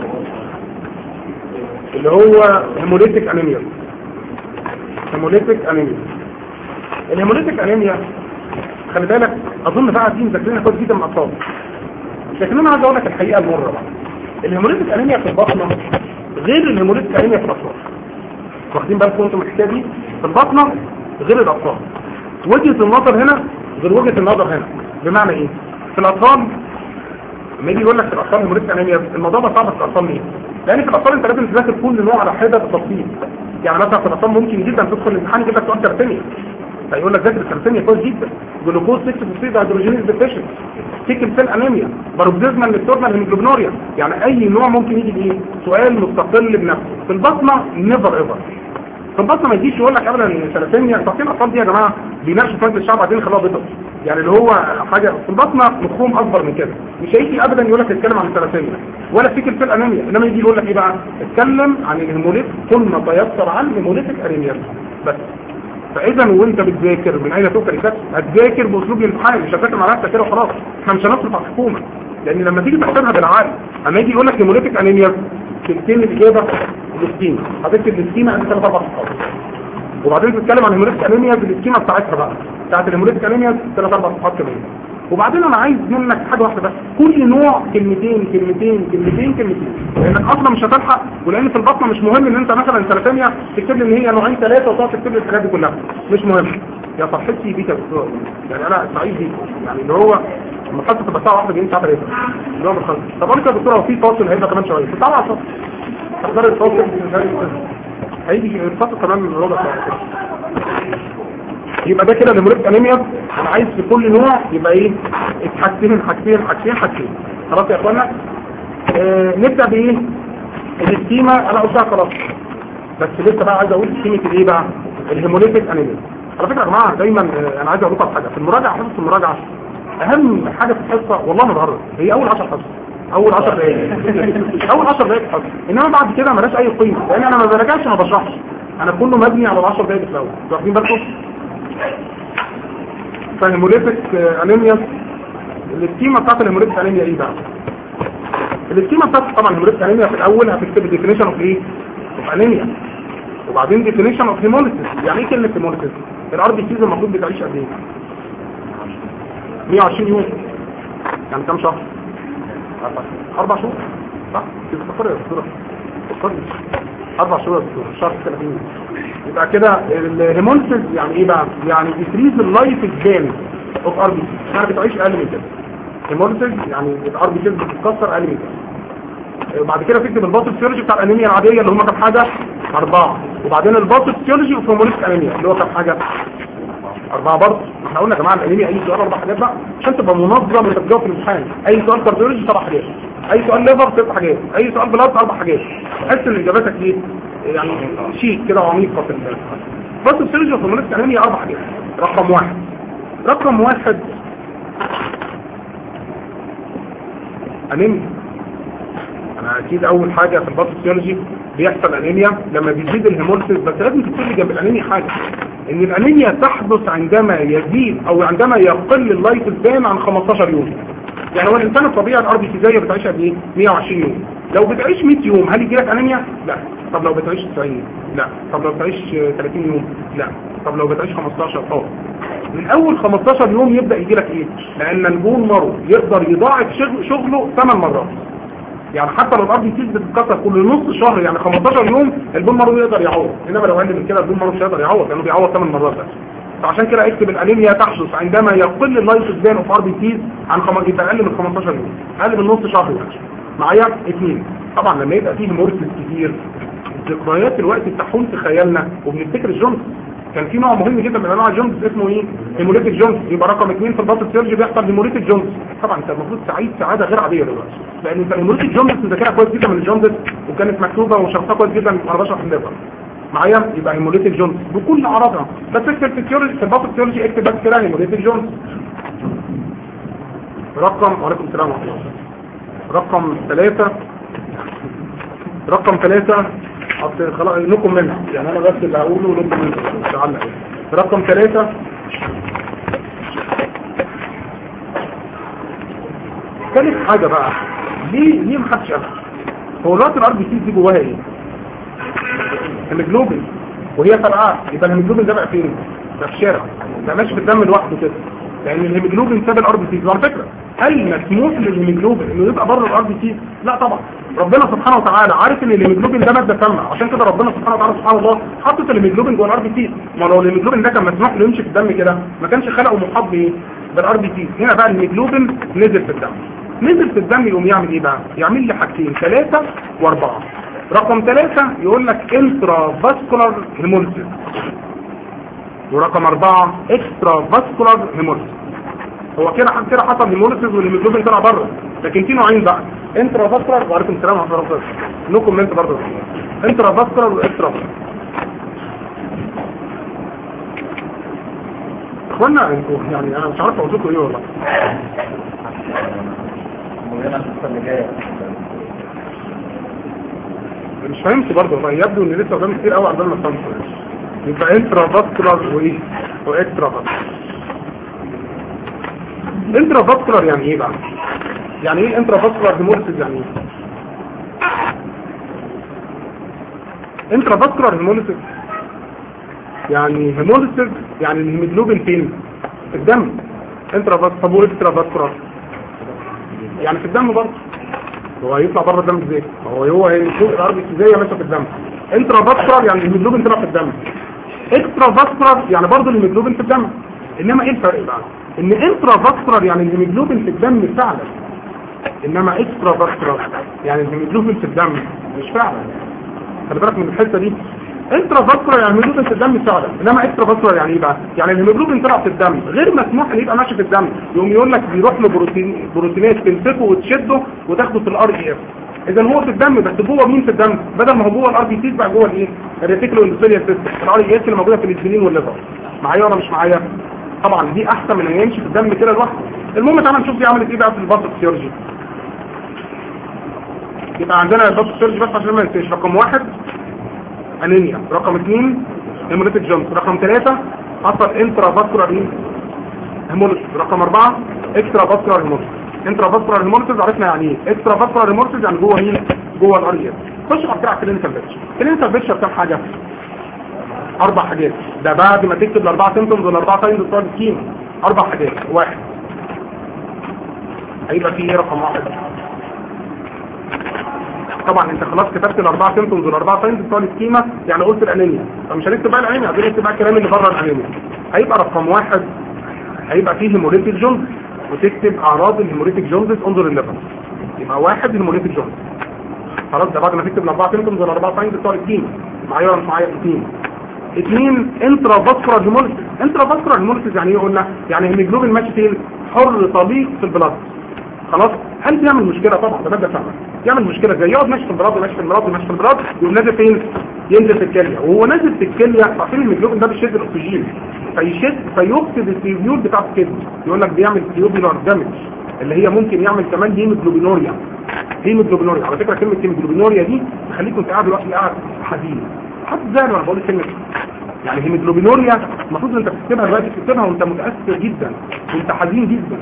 اللي هو هيموليتيك انيميا هيموليتيك انيميا الهيموليتيك انيميا خلي بالك اظن بقى دي مذاكرينها كويس جدا مع الاطفال لكن انا عايز اقول لك الحقيقه المره بقى الهيموليتيك انيميا في البطنه غير الهيموليتيك انيميا في الاطفال واخدين بالكم انتم من الحكايه دي في البطنه غير الاطفال وجهه النظر هنا غير وجهه النظر هنا بمعنى ايه في الاطفال لما يجي يقول لك في الاطفال هيموليتيك انيميا الموضوع ده صعب في الاطفال ليه لان في الاطفال انت لازم تذاكر كل نوع على حده بالتفصيل يعني مثلا في الاطفال ممكن جدا تدخل الامتحان يجيب لك سؤال كارتينيا فيقول لك ذاكر الكارتينيا كويس جدا جلوكوز 6 فوسفيد هيدروجينيز ديفيشن سيكل سيل انيميا باروكسيزمال نكتورنال هيموجلوبينوريا يعني اي نوع ممكن يجي بايه سؤال مستقل بنفسه في البطنه نيفر ايفر في البطنه ما يجيش يقول لك ابدا ان ثلاثينيا تفصيل الاطفال دي يا جماعه بيناقشوا في مجلس الشعب بعدين يخلوها بيضه يعني اللي هو حاجه في البطنه مفهوم اكبر من كده مش هيجي ابدا يقول لك اتكلم عن الثلاثينيا ولا سيكل سيل انيميا انما يجي يقول لك ايه بقى اتكلم عن الهيموليت كل ما تيسر عن هيموليتيك انيميا بس فاذا وانت بتذاكر من اين تؤكل الكتف هتذاكر باسلوب الامتحان مش هتذاكر مع نفسك كده وخلاص احنا مش هنصرف على الحكومه لان لما تيجي تحسبها بالعقل اما يجي يقول لك هيموليتيك انيميا تلتين الاجابه السكيما هتكتب السكيما عند ثلاث اربع صفحات وبعدين تتكلم عن الهيموليتيك انيميا في السكيما بتاعتها بقى بتاعت الهيموليتيك انيميا ثلاث اربع صفحات كمان وبعدين انا عايز منك حاجه واحده بس كل نوع كلمتين كلمتين كلمتين كلمتين لانك اصلا مش هتلحق ولان في البطنه مش مهم ان انت مثلا ثلاثانيا تكتب لي ان هي نوعين ثلاثه وتقعد تكتب لي الحاجات دي كلها مش مهم يا فرحتي بيك يا دكتور يعني انا سعيد بيك يعني اللي هو لما حتى تبقى ساعه واحده جايين ساعه ثلاثه اللي هو بخلص طب قلت يا دكتور هو في فاصل هيبقى كمان شويه في ساعه 10 تحضر الفاصل هيجي الفاصل كمان ربع ساعه يبقى ده كده الهيموريتيك انيميا انا عايز في كل نوع يبقى ايه حاجتين حاجتين حاجتين حاجتين خلاص يا اخوانا آه نبدا بايه السكيما انا قلتها خلاص بس لسه بقى عايز اقول سكيمه الايه بقى الهيموليتيك انيميا على فكره يا جماعه دايما آه انا عايز اقول لكم حاجه في المراجعه حصه المراجعه اهم حاجه في الحصه والله ما بهرج هي اول 10 حصص اول 10 دقايق اول 10 دقايق حصه انما بعد كده مالهاش اي قيمه لان انا ما براجعش ما بشرحش انا كله مبني على ال 10 دقايق الاول واخدين بالكم فالهيموليتيك انيميا السكيما بتاعت الهيموليتيك انيميا ايه بقى السكيما بتاعت طبعا الهيموليتيك انيميا في الاول هتكتب ديفينيشن اوف ايه اوف انيميا وبعدين ديفينيشن اوف هيموليسيس يعني ايه كلمه هيموليسيس الار بي سيز المفروض بتعيش قد ايه 120 يوم يعني كام شهر اربع شهور صح كده فكر يا دكتور فكر اربع شهور يا دكتور شهر 30 يوم يبقى كده الهيموليسيس يعني ايه بقى يعني ديكريز اللايف سبان اوف ار بي سي يعني بتعيش اقل من كده هيموليسيس يعني الار بي سي بتتكسر اقل من كده وبعد كده تكتب الباثوفيسيولوجي بتاع الانيميا العاديه اللي هم كام حاجه اربعه وبعدين الباثوفيسيولوجي اوف هيموليتيك انيميا اللي هو كام حاجه أربعة برضه احنا قلنا يا جماعة الأنيميا أي سؤال أربع حاجات بقى عشان تبقى منظم وانت بتجاوب في الامتحان أي سؤال كارديولوجي سبع حاجات أي سؤال ليفر ست حاجات أي سؤال بلاد أربع حاجات تحس إن إجاباتك إيه يعني شيك كده وعميقة في الامتحان بس السيرجي في المولد الأنيميا أربع حاجات رقم واحد رقم واحد أنيميا أنا أكيد أول حاجة في الباثوفيسيولوجي بيحصل أنيميا لما بيزيد الهيموليسيس بس لازم تكتب لي جنب الأنيميا حاجة ان الانيميا تحدث عندما يزيد او عندما يقل اللايف سبان عن 15 يوم يعني هو الانسان الطبيعي الار بي سي زي بتعيش قد ايه 120 يوم لو بتعيش 100 يوم هل يجي لك انيميا لا طب لو بتعيش 90 لا طب لو بتعيش 30 يوم لا طب لو بتعيش 15 اه من اول 15 يوم يبدا يجي لك ايه لان البون مرو يقدر يضاعف شغله 8 مرات يعني حتى لو الار بي سيز بتتكسر كل نص شهر يعني 15 يوم البون مارو يقدر يعوض انما لو اقل من كده البون مارو مش هيقدر يعوض لانه بيعوض 8 مرات بس فعشان كده اكتب الانيميا تحدث عندما يقل اللايف سبان اوف ار بي سيز عن خم... يبقى اقل من 15 يوم اقل من نص شهر يعني معايا اثنين طبعا لما يبقى فيه هيموريسيس كتير ذكريات الوقت بتاعهم في خيالنا وبنفتكر الجونز كان في نوع مهم جدا من انواع الجونز اسمه ايه هيموليتيك جونز يبقى رقم اثنين في الباطل سيرجي بيحصل هيموليتيك جونز طبعا انت المفروض سعيد سعاده غير عاديه دلوقتي لان انت الهيموليتيك جونز مذاكرها كويس جدا من الجونز وكانت مكتوبه وشرحتها كويس جدا وانا بشرح الليفر معايا يبقى هيموليتيك جونز بكل اعراضها بس اكتب في التيوري في الباطل سيرجي اكتب بس كده هيموليتيك جونز رقم وعليكم السلام ورحمه الله رقم ثلاثة رقم ثلاثة خلاص نكم منها يعني انا بس اللي هقوله ونكم منها تعالى رقم ثلاثة ثالث حاجة بقى ليه ليه محدش قالها هو دلوقتي الار بي سي دي جواها ايه الهيموجلوبين وهي فرقعه يبقى الهيموجلوبين ده بقى فين ده في الشارع ده ماشي في الدم لوحده كده لان الهيموجلوبين ساب الار بي سي على فكره هل مسموح للهيموجلوبين انه يبقى بره الار بي سي لا طبعا ربنا سبحانه وتعالى عارف ان الهيموجلوبين ده ماده سامه عشان كده ربنا سبحانه وتعالى سبحان الله حطت الهيموجلوبين جوه الار بي سي ما لو الهيموجلوبين ده كان مسموح له يمشي في الدم كده ما كانش خلقه محاط بايه بالار بي سي هنا بقى الهيموجلوبين نزل في الدم نزل في الدم يقوم يعمل ايه بقى يعمل لي حاجتين ثلاثه واربعه رقم ثلاثة يقول لك انترا فاسكولار هيموليسيس ورقم أربعة اكسترا فاسكولار هيموليسيس هو كده كده حصل هيموليسيس والهيموجلوبين طلع بره لكن في نوعين بقى انترا فاسكولار وعليكم السلام ورحمه الله وبركاته نو كومنت برضه انترا فاسكولار واكسترا اخوانا انتوا يعني انا مش عارف اقول لكم ايه والله مش فهمت برضه والله يبدو ان لسه قدام كتير قوي عندنا ما يبقى انترا فاسكولار وايه واكسترا فاسكولار انترا فاسكولار يعني ايه بقى يعني ايه انترا فاسكولار هيموليسيس يعني ايه انترا فاسكولار هيموليسيس يعني هيموليسيس يعني الهيموجلوبين فين في الدم انترا فاسكولار طب واكسترا فاسكولار يعني في الدم برضه هو هيطلع بره الدم ازاي هو هو هيشوف الارض ازاي ماشيه في الدم انترا فاسكولار يعني الهيموجلوبين طلع في الدم اكسترا فاسكولار يعني برضه الهيموجلوبين في الدم انما ايه الفرق بقى ان انترا فاسكولار يعني الهيموجلوبين في الدم فعلا انما اكسترا فاسكولار يعني الهيموجلوبين في الدم مش فعلا خلي بالك من الحته دي انترا فاسكولار يعني الهيموجلوبين في الدم فعلا انما اكسترا فاسكولار يعني ايه بقى يعني الهيموجلوبين طلع في الدم غير مسموح ان يبقى ماشي في الدم يقوم يقول لك بيروح له بروتين بروتينات تمسكه وتشده وتاخده في الار اي اف اذا هو في الدم بس جوه مين في الدم بدل ما هو جوه الار بي سي بقى جوه الايه الريتيكولو اندوثيليال سيستم الار اي اف اللي موجوده في الانسولين والليفر معايا ولا مش معايا طبعا دي احسن من ان يمشي في الدم كده لوحده المهم تعالى نشوف دي عملت ايه بقى في الباثوفيسيولوجي يبقى عندنا الباثوفيسيولوجي بس عشان ما ننساش رقم واحد انيميا رقم اثنين هيموليتيك جونز رقم ثلاثة حصل انترا فاسكولار ايه هيموليتيك رقم اربعة اكسترا فاسكولار هيموليتيك انترا فاسكولار هيموليتيك عرفنا يعني ايه اكسترا فاسكولار هيموليتيك يعني جوه مين جوه الار اي خش على بتاع كلينيكال بيتش كلينيكال بيتش كام حاجه اربع حاجات ده بعد ما تكتب الاربع سيمبتومز والاربع ساينز بتوع السكيما اربع حاجات واحد هيبقى فيه ايه رقم واحد طبعا انت خلاص كتبت الاربع سيمبتومز والاربع ساينز بتوع السكيما يعني قلت الانيميا فمش هنكتب بقى الانيميا عايزين نكتب بقى الكلام اللي بره الانيميا هيبقى رقم واحد هيبقى فيه هيموريتيك جونز وتكتب اعراض الهيموريتيك جونز انظر الليفر يبقى واحد هيموريتيك جونز خلاص ده بعد ما تكتب الاربع سيمبتومز والاربع ساينز بتوع السكيما معايا ولا مش معايا اثنين اثنين انترا فاسكولار هيموليسيس انترا فاسكولار هيموليسيس يعني ايه قلنا يعني الهيموجلوبين ماشي فين حر طليق في البلاد خلاص هل بيعمل مشكله طبعا ده ماده فعلا يعمل مشكله ازاي يقعد ماشي في البلاد ماشي في البلاد ماشي في البلاد يقوم نازل فين ينزل في الكليه وهو نازل في الكليه عارفين الهيموجلوبين ده بيشد الاكسجين فيشد فيفقد التيوبيول بتاع الكبد يقول لك بيعمل تيوبيولار دامج اللي هي ممكن يعمل كمان هيموجلوبينوريا هيموجلوبينوريا على فكره كلمه هيموجلوبينوريا دي تخليك وانت قاعد دلوقتي قاعد حزين حد زي ما بقول كلمه يعني هيموجلوبينوريا المفروض انت بتكتبها دلوقتي بتكتبها وانت متاثر جدا وانت حزين جدا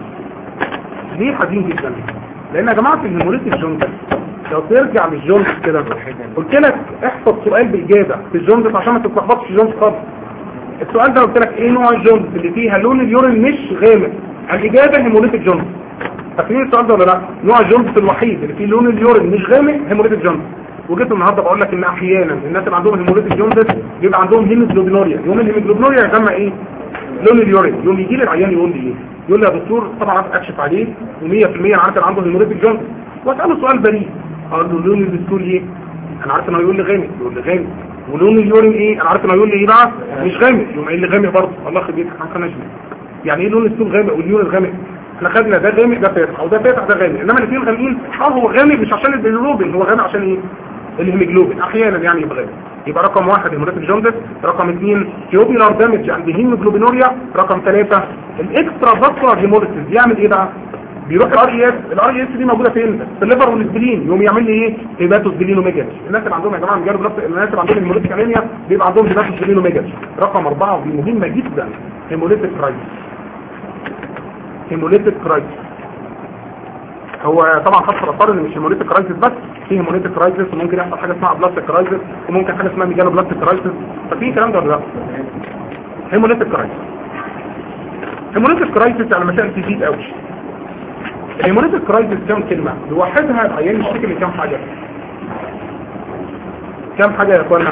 ليه حزين جدا لان يا جماعه في الهيموريتيك جونز لو ترجع للجونز كده قلت لك احفظ سؤال باجابه في الجونز عشان ما تتلخبطش في الجونز خالص السؤال ده قلت لك ايه نوع الجونز اللي فيها لون اليورين مش غامق الاجابه هيموريتيك جونز فاكرين السؤال ده ولا لا نوع الجونز الوحيد اللي فيه لون اليورين مش غامق هيموريتيك جونز وجيت النهارده بقول لك ان احيانا الناس اللي عندهم هيموريتيك جوندس بيبقى عندهم هيموجلوبينوريا يوم الهيموجلوبينوريا يسمى ايه لون اليورين يوم يجي لي العيان يقول لي ايه يقول لي يا دكتور طبعا اكشف عليه و100% انا عارف ان عنده هيموريتيك جوندس واساله سؤال بريء اقول له لون الدستور ايه انا عارف انه هيقول لي غامق يقول لي غامق ولون اليورين ايه انا عارف انه هيقول لي ايه بقى مش غامق يقوم قايل لي غامق برضه الله يخرب بيتك ما كناش يعني ايه لون الدستور غامق واليورين غامق احنا خدنا ده غامق ده فاتح او ده فاتح ده غامق انما الاثنين غامقين اه هو غامق مش عشان البيلروبين هو غامق عشان ايه الهيموجلوبين احيانا يعني يبقى غامق يبقى رقم واحد هيموريتيك جوندس رقم اثنين تيوبيلار دامج عند هيموجلوبينوريا رقم ثلاثة الاكسترا فاسكولار هيموريتيز يعمل ايه بقى بيروح الار اي اس الار اي اس دي موجوده فين في الليفر والسبلين يقوم يعمل لي ايه هيباتوسبلين وميجاج الناس اللي عندهم يا جماعه مجرد نفس الناس اللي عندهم هيموريتيك انيميا بيبقى عندهم هيباتوسبلين وميجاج رقم أربعة ودي مهمه جدا هيموريتيك كرايسيس هيموريتيك كرايسيس هو طبعا خط الاثار ان مش هيموريتيك كرايسيس بس في هيموريتيك كرايسيس وممكن يحصل حاجه اسمها بلاستيك كرايسيس وممكن حاجه اسمها ميجانو بلاستيك كرايسيس ففي كلام ده ولا لا هيموريتيك كرايسيس هيموريتيك كرايسيس على مسائل تزيد قوي الهيموريتيك كرايسيس كام كلمه لوحدها العيان يشتكي من كام حاجه كام حاجه يا اخوانا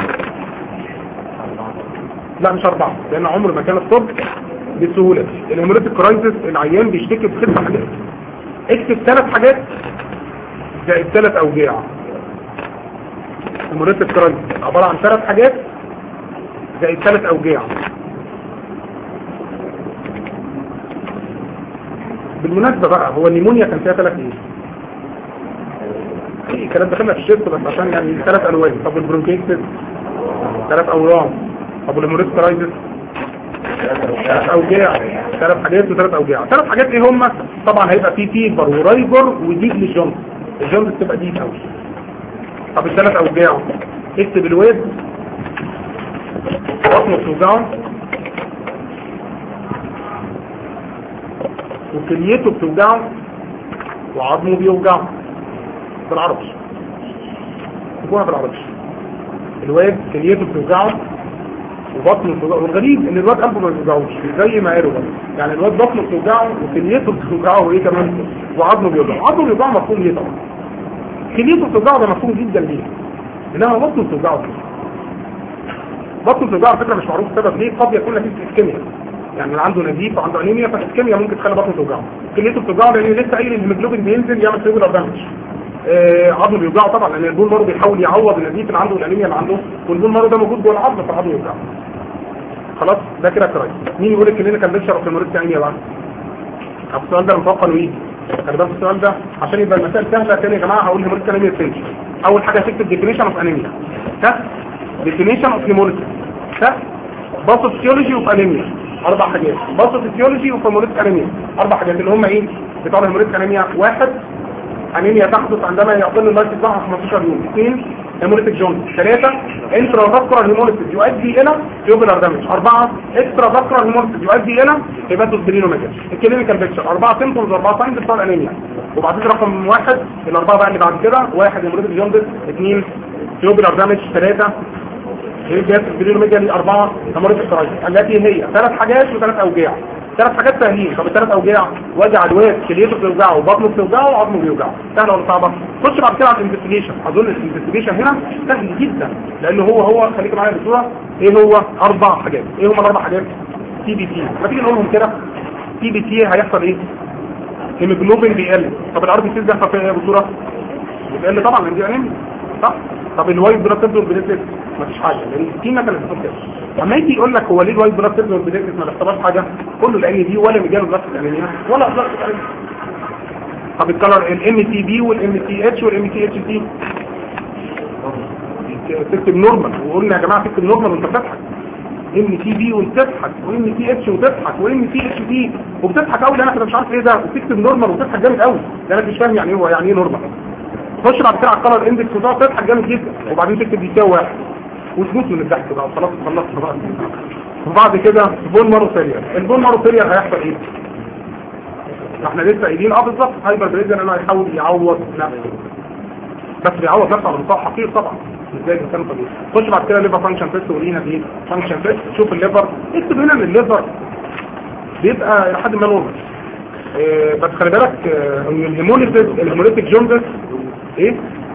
لا مش اربعه لان عمر ما كان الطب بسهوله الهيموريتيك كرايسيس العيان بيشتكي بست حاجات اكتب ثلاث حاجات زائد ثلاث اوجاع هيموريتيك كرايسيس عباره عن ثلاث حاجات زائد ثلاث اوجاع بالمناسبة بقى هو النيمونيا كان فيها ثلاث ايه ايه الكلام دخلنا في الشيست بس عشان يعني ثلاث الوان طب البرونكيتس ثلاث اورام طب الهيموريتيك كرايسيس ثلاث اوجاع ثلاث حاجات وثلاث اوجاع ثلاث حاجات ايه هم طبعا هيبقى في فيبر ورايبر وديك للجونز الجونز تبقى ديك قوي طب الثلاث اوجاع اكتب الواد بطنه بتوجعه وكليته بتوجعه وعظمه بيوجعه بالعربي سيبوها بالعربي الواد كليته بتوجعه وبطنه بتوجعه والغريب ان الواد قلبه ما بيوجعوش زي ما قالوا بقى يعني الواد بطنه بتوجعه وكليته بتوجعه وايه كمان وعظمه بيوجعه عظمه بيوجعه مفهوم ليه طبعا كليته بتوجعه ده مفهوم جدا ليه انما بطنه بتوجعه كده بطنه بتوجعه على فكره مش معروف السبب ليه قد يكون نتيجه اسكيميا يعني اللي عنده نزيف وعنده انيميا فالاسكيميا ممكن تخلي بطنه توجعه كليته بتوجعه لان لسه قايل ان الهيموجلوبين بينزل يعمل سيجولار دامج آه عظمه بيوجعه طبعا لان البول مارو بيحاول يعوض النزيف اللي عنده والانيميا اللي عنده والبول مارو ده موجود جوه العظم فعظمه يوجعه خلاص ده كده كويس مين يقول لك ان كان بيشرب في المريض انيميا بقى طب السؤال ده متوقع انه يجي خلي بالك السؤال ده عشان يبقى المسائل سهله تاني يا جماعه هقول هيموريتك انيميا سنتش اول حاجه هتكتب ديفينيشن اوف انيميا ها ديفينيشن اوف هيموريتك ها باثوفيسيولوجي اوف انيميا اربع حاجات باثوفيسيولوجي اوف هيموريتك انيميا اربع حاجات اللي هم ايه بتوع الهيموريتك انيميا واحد انيميا تحدث عندما يقل اللايف بتاعها 15 يوم اثنين هيموريتك جون ثلاثة انترا فاسكولار هيموريتك يؤدي الى تيوبولار دامج اربعة اكسترا فاسكولار هيموريتك يؤدي الى هيباتوسبرينوميجا الكلينيكال بيكتشر اربعة سيمبتومز اربعة ساينز بتوع الانيميا وبعدين رقم واحد الاربعة بقى اللي بعد كده واحد هيموريتك جوندس اثنين تيوبولار دامج ثلاثة هيباتوسبرينوميجا اربعة هيموريتك كرايسيس التي هي ثلاث حاجات وثلاث اوجاع ثلاث حاجات سهلين طب الثلاث اوجاع وجع الواد كليته بتوجعه وبطنه بتوجعه وعظمه بيوجعه سهله ولا صعبه خش بعد كده على الانفستيجيشن اظن الانفستيجيشن هنا سهل جدا لان هو هو خليك معايا بصوره ايه هو اربع حاجات ايه هم الاربع حاجات سي بي تي ما تيجي نقولهم كده سي بي تي هيحصل ايه هيموجلوبين بيقل طب الار بي سي ده هيحصل فيها ايه بصوره بيقل طبعا لان دي انيميا صح طب الوايت بلاد سيلز والبليتلت مفيش حاجه لان السكينه كانت بتقول كده اما يجي يقول لك هو ليه الوايت بلاد سيلز والبليتلت ما بيحصلهاش حاجه كله لان دي ولا مجال بلاد الانيميا ولا بلاد الانيميا طب الكلر الام تي بي والام تي اتش والام تي اتش تي تكتب نورمال وقلنا يا جماعه تكتب نورمال وانت بتضحك ام تي بي وتضحك وام تي اتش وتضحك وام تي اتش تي وبتضحك قوي انا كده مش عارف ايه ده وتكتب نورمال وتضحك جامد قوي ده انا مش فاهم يعني ايه هو يعني ايه نورمال خش بعد كده على الكلر اندكس وتقعد تضحك جامد جدا وبعدين تكتب يساوي واحد وتموت من الضحك بقى خلاص خلصت بقى وبعد كده بون مارو فيلير البون مارو فيلير هيحصل ايه احنا لسه قايلين اه بالظبط هايبر بريزن انه هيحاول يعوض نفسه بس بيعوض نفسه على مستوى حقيقي طبعا ازاي الانسان طبيعي خش بعد كده ليفر فانكشن تيست ولينا ايه فانكشن تيست شوف الليفر اكتب هنا ان الليفر بيبقى لحد ما نورمال إيه بس خلي بالك آه، ان الهيموليسيس الهيموليتيك جوندس ايه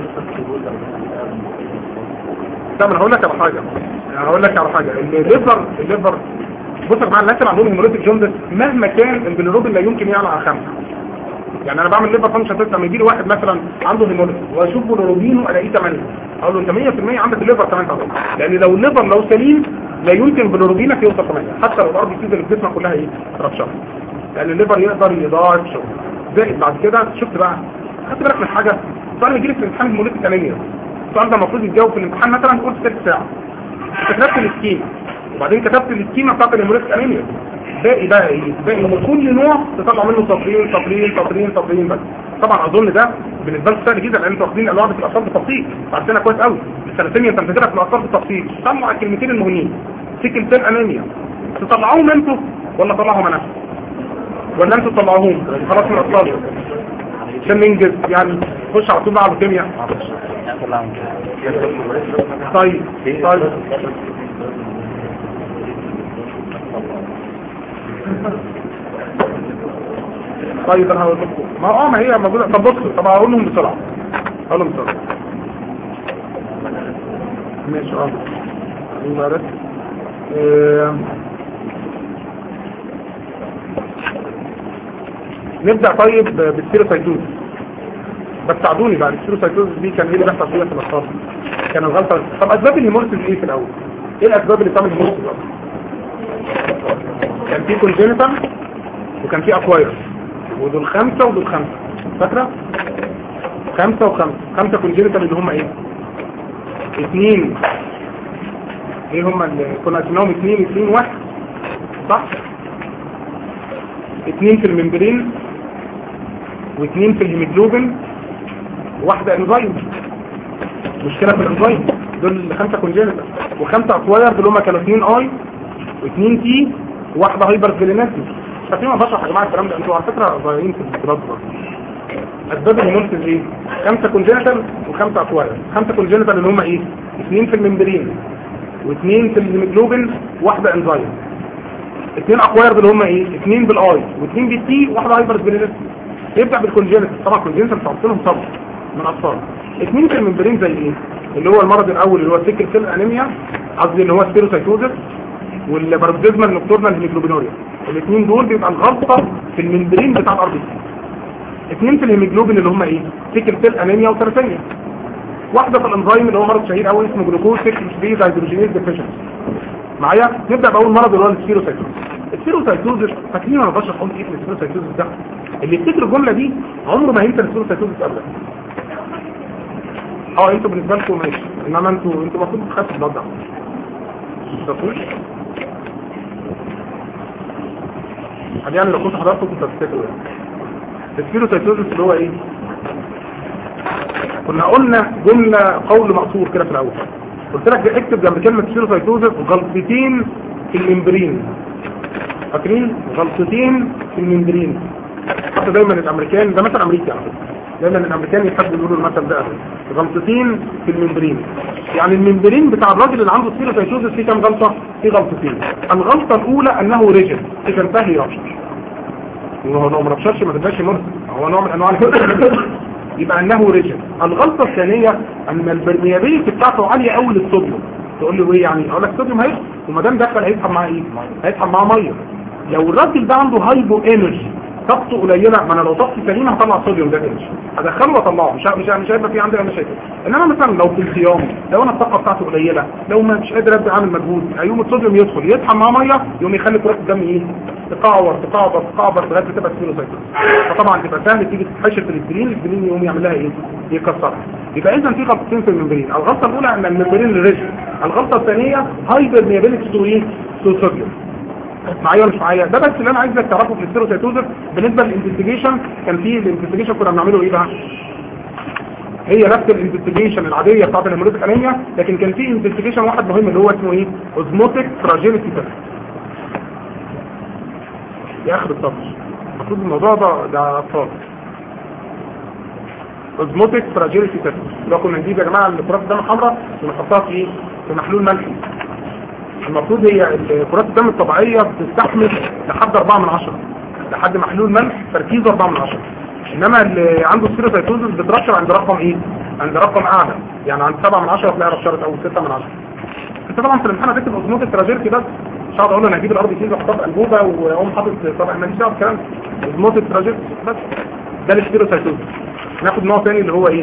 لا ما انا هقول لك على حاجه انا هقول لك على حاجه الليفر الليفر بص يا جماعه الناس اللي عندهم هيموليتيك جوندس مهما كان البيليروبين لا يمكن يعلى على خمسه يعني انا بعمل ليفر فانكشن تيست لما يجي لي واحد مثلا عنده هيموليتيك واشوف بيليروبينه الاقيه 8 اقول له انت 100% عندك الليفر 8 لان لو الليفر لو سليم لا يمكن بيليروبينك يوصل 8 حتى لو الار بي سيز اللي في جسمك كلها ايه ربشره لان الليفر يقدر يضاعف شغل زائد بعد كده شفت بقى خدت بالك من حاجه السؤال اللي يجي لك في الامتحان هيموليتيك انيميا السؤال ده المفروض يتجاوب في الامتحان مثلا قلت ست ساعه انت كتبت السكيما وبعدين كتبت السكيما بتاعت الهيموليتيك انيميا باقي بقى ايه باقي ان كل نوع تطلع منه سطرين سطرين سطرين سطرين بس طبعا اظن ده بالنسبه لك سهل جدا لان انتوا واخدين الانواع في الاثار بالتفصيل عارفينها كويس قوي السنتين انت بتدرس في الاثار بالتفصيل سمعوا الكلمتين المهمين سيكل سيل انيميا تطلعوهم انتوا ولا طلعهم انا ولا انتوا تطلعوهم خلاص من الاطفال عشان ننجز يعني خش على طول بقى على الكيمياء طيب طيب طيب انا هقول لكم ما اه ما هي موجوده طب بصوا طب هقول لهم بسرعه هقول لهم بسرعه ماشي اه يبقى بس آه، نبدا طيب بالسيروسايتوز بس ساعدوني بقى السيروسايتوز دي كان ايه اللي بيحصل فيها في الاطفال كان الغلطه طب اسباب الهيمورسيس ايه في الاول ايه الاسباب اللي بتعمل هيمورسيس كان في كونجينيتال وكان في اكواير ودول خمسة ودول خمسة فاكرة خمسة وخمسة خمسة كونجينيتال اللي هم ايه اثنين ايه هم اللي كنا قسمناهم اثنين اثنين واحد صح اثنين في الممبرين واثنين في الهيموجلوبين واحدة انزايم مشكلة في الانزايم دول خمسة كونجينيتال وخمسة اكواير دول هم كانوا اثنين اي واثنين تي وواحدة هايبر فيليناتي ففي ما بشرح يا جماعة الكلام ده انتوا على فكرة ضايعين في البلاد اسباب الهيموليسيس ايه خمسه كونجنتال وخمسه اكواير خمسه كونجنتال اللي هم ايه اثنين في الممبرين واثنين في الهيموجلوبين واحده انزايم اثنين اكواير اللي هم ايه اثنين بالاي واثنين بالتي واحده هايبر سبيريلس يبدا بالكونجنتال طبعا كونجنتال بتحط لهم صبر من اطفال اثنين في الممبرين زي ايه اللي هو المرض الاول اللي هو سيكل سيل انيميا قصدي اللي هو سبيروسايتوزس والباروديزمال نوكتورنال هيموجلوبينوريا الاثنين دول بيبقى الغلطه في الممبرين بتاع الار بي اثنين في الهيموجلوبين اللي هم ايه سيكل سيل انيميا وثلاثيه واحده في الانزيم اللي هو مرض شهير قوي اسمه جلوكوز 6 3 هيدروجينيز ديفيشنسي معايا نبدا باول مرض اللي هو السبيروسايتوزس السبيروسايتوزس فاكرين انا بشرح قلت ايه في السبيروسايتوزس ده اللي يفتكر الجمله دي عمره ما هينسى السبيروسايتوزس ابدا اه انتوا بالنسبه لكم ماشي انما انتوا انتوا المفروض تخافوا الضغط ده تفوش يعني لو كنت حضرته كنت هتفتكروا يعني السبيروسايتوزس اللي هو ايه كنا قلنا جملة قول مقصور كده في الاول قلت لك اكتب جنب كلمة سبيروسايتوزس غلطتين في الممبرين فاكرين غلطتين في الممبرين حتى دايما الامريكان ده مثل امريكي على فكره دايما الامريكان يحبوا يقولوا المثل ده غلطتين في الممبرين يعني الممبرين بتاع الراجل اللي عنده سبيروسايتوزس فيه كام غلطة فيه غلطتين الغلطة الاولى انه ريجن تنتهي يرشش وهو لو ما رشش ما تبقاش مرض هو نوع من انواع الهرم يبقى انه ريجن الغلطة الثانية ان البرميابيلتي بتاعته عالية قوي للصوديوم تقول له ايه يعني اقول لك الصوديوم هيدخل وما دام دخل هيسحب معاه ايه هيسحب معاه ميه لو الراجل ده عنده هايبو انرجي طاقته قليله ما انا لو طاقتي سليمه هطلع صوديوم ده تاني هدخله واطلعه مش مش مش هيبقى في عندي مشاكل انما مثلا لو في الصيام لو انا الطاقه بتاعته قليله لو ما مش قادر ابدا اعمل مجهود هيقوم الصوديوم يدخل يسحب معاه ميه يقوم يخلي كرات الدم ايه تقعور تقعبر تقعبر لغايه ما تبقى سبيروسايتوس فطبعا تبقى سهل تيجي تتحشر في الاسبرين الاسبرين يقوم يعمل لها ايه يكسرها يبقى اذا في غلطتين في الممبرين الغلطه الاولى ان الممبرين ريجن الغلطه الثانيه هايبر ميابيلتي تو ايه تو صوديوم معايا ولا مش معايا ده بس اللي انا عايزك تعرفه في السيروسايتوزس بالنسبه للانفستيجيشن كان في الانفستيجيشن كنا بنعمله ايه بقى هي نفس الانفستيجيشن العاديه بتاعت الهيموليتيك انيميا لكن كان في انفستيجيشن واحد مهم اللي هو اسمه ايه اوزموتيك فراجيليتي تيست يا اخر الطفل المفروض الموضوع ده ده اطفال اوزموتيك فراجيليتي تيست لو كنا نجيب يا جماعه الكرات الدم الحمراء ونحطها في ايه في محلول ملحي المفروض هي كرات الدم الطبيعية بتستحمل لحد 4 من 10 لحد محلول ملح تركيزه 4 من 10 انما اللي عنده سيروسايتوزس بترشر عند رقم ايه عند رقم اعلى يعني عند 7 من 10 تلاقي رشرت او 6 من 10 انت طبعا في الامتحان هتكتب اوزموتيك تراجيرتي بس مش هقعد اقول له انا هجيب الار بي سي واحطها في انبوبه واقوم حاطط طبعا ماليش دعوه بالكلام اوزموتيك تراجيرتي بس ده السيروسايتوزس ناخد نوع ثاني اللي هو ايه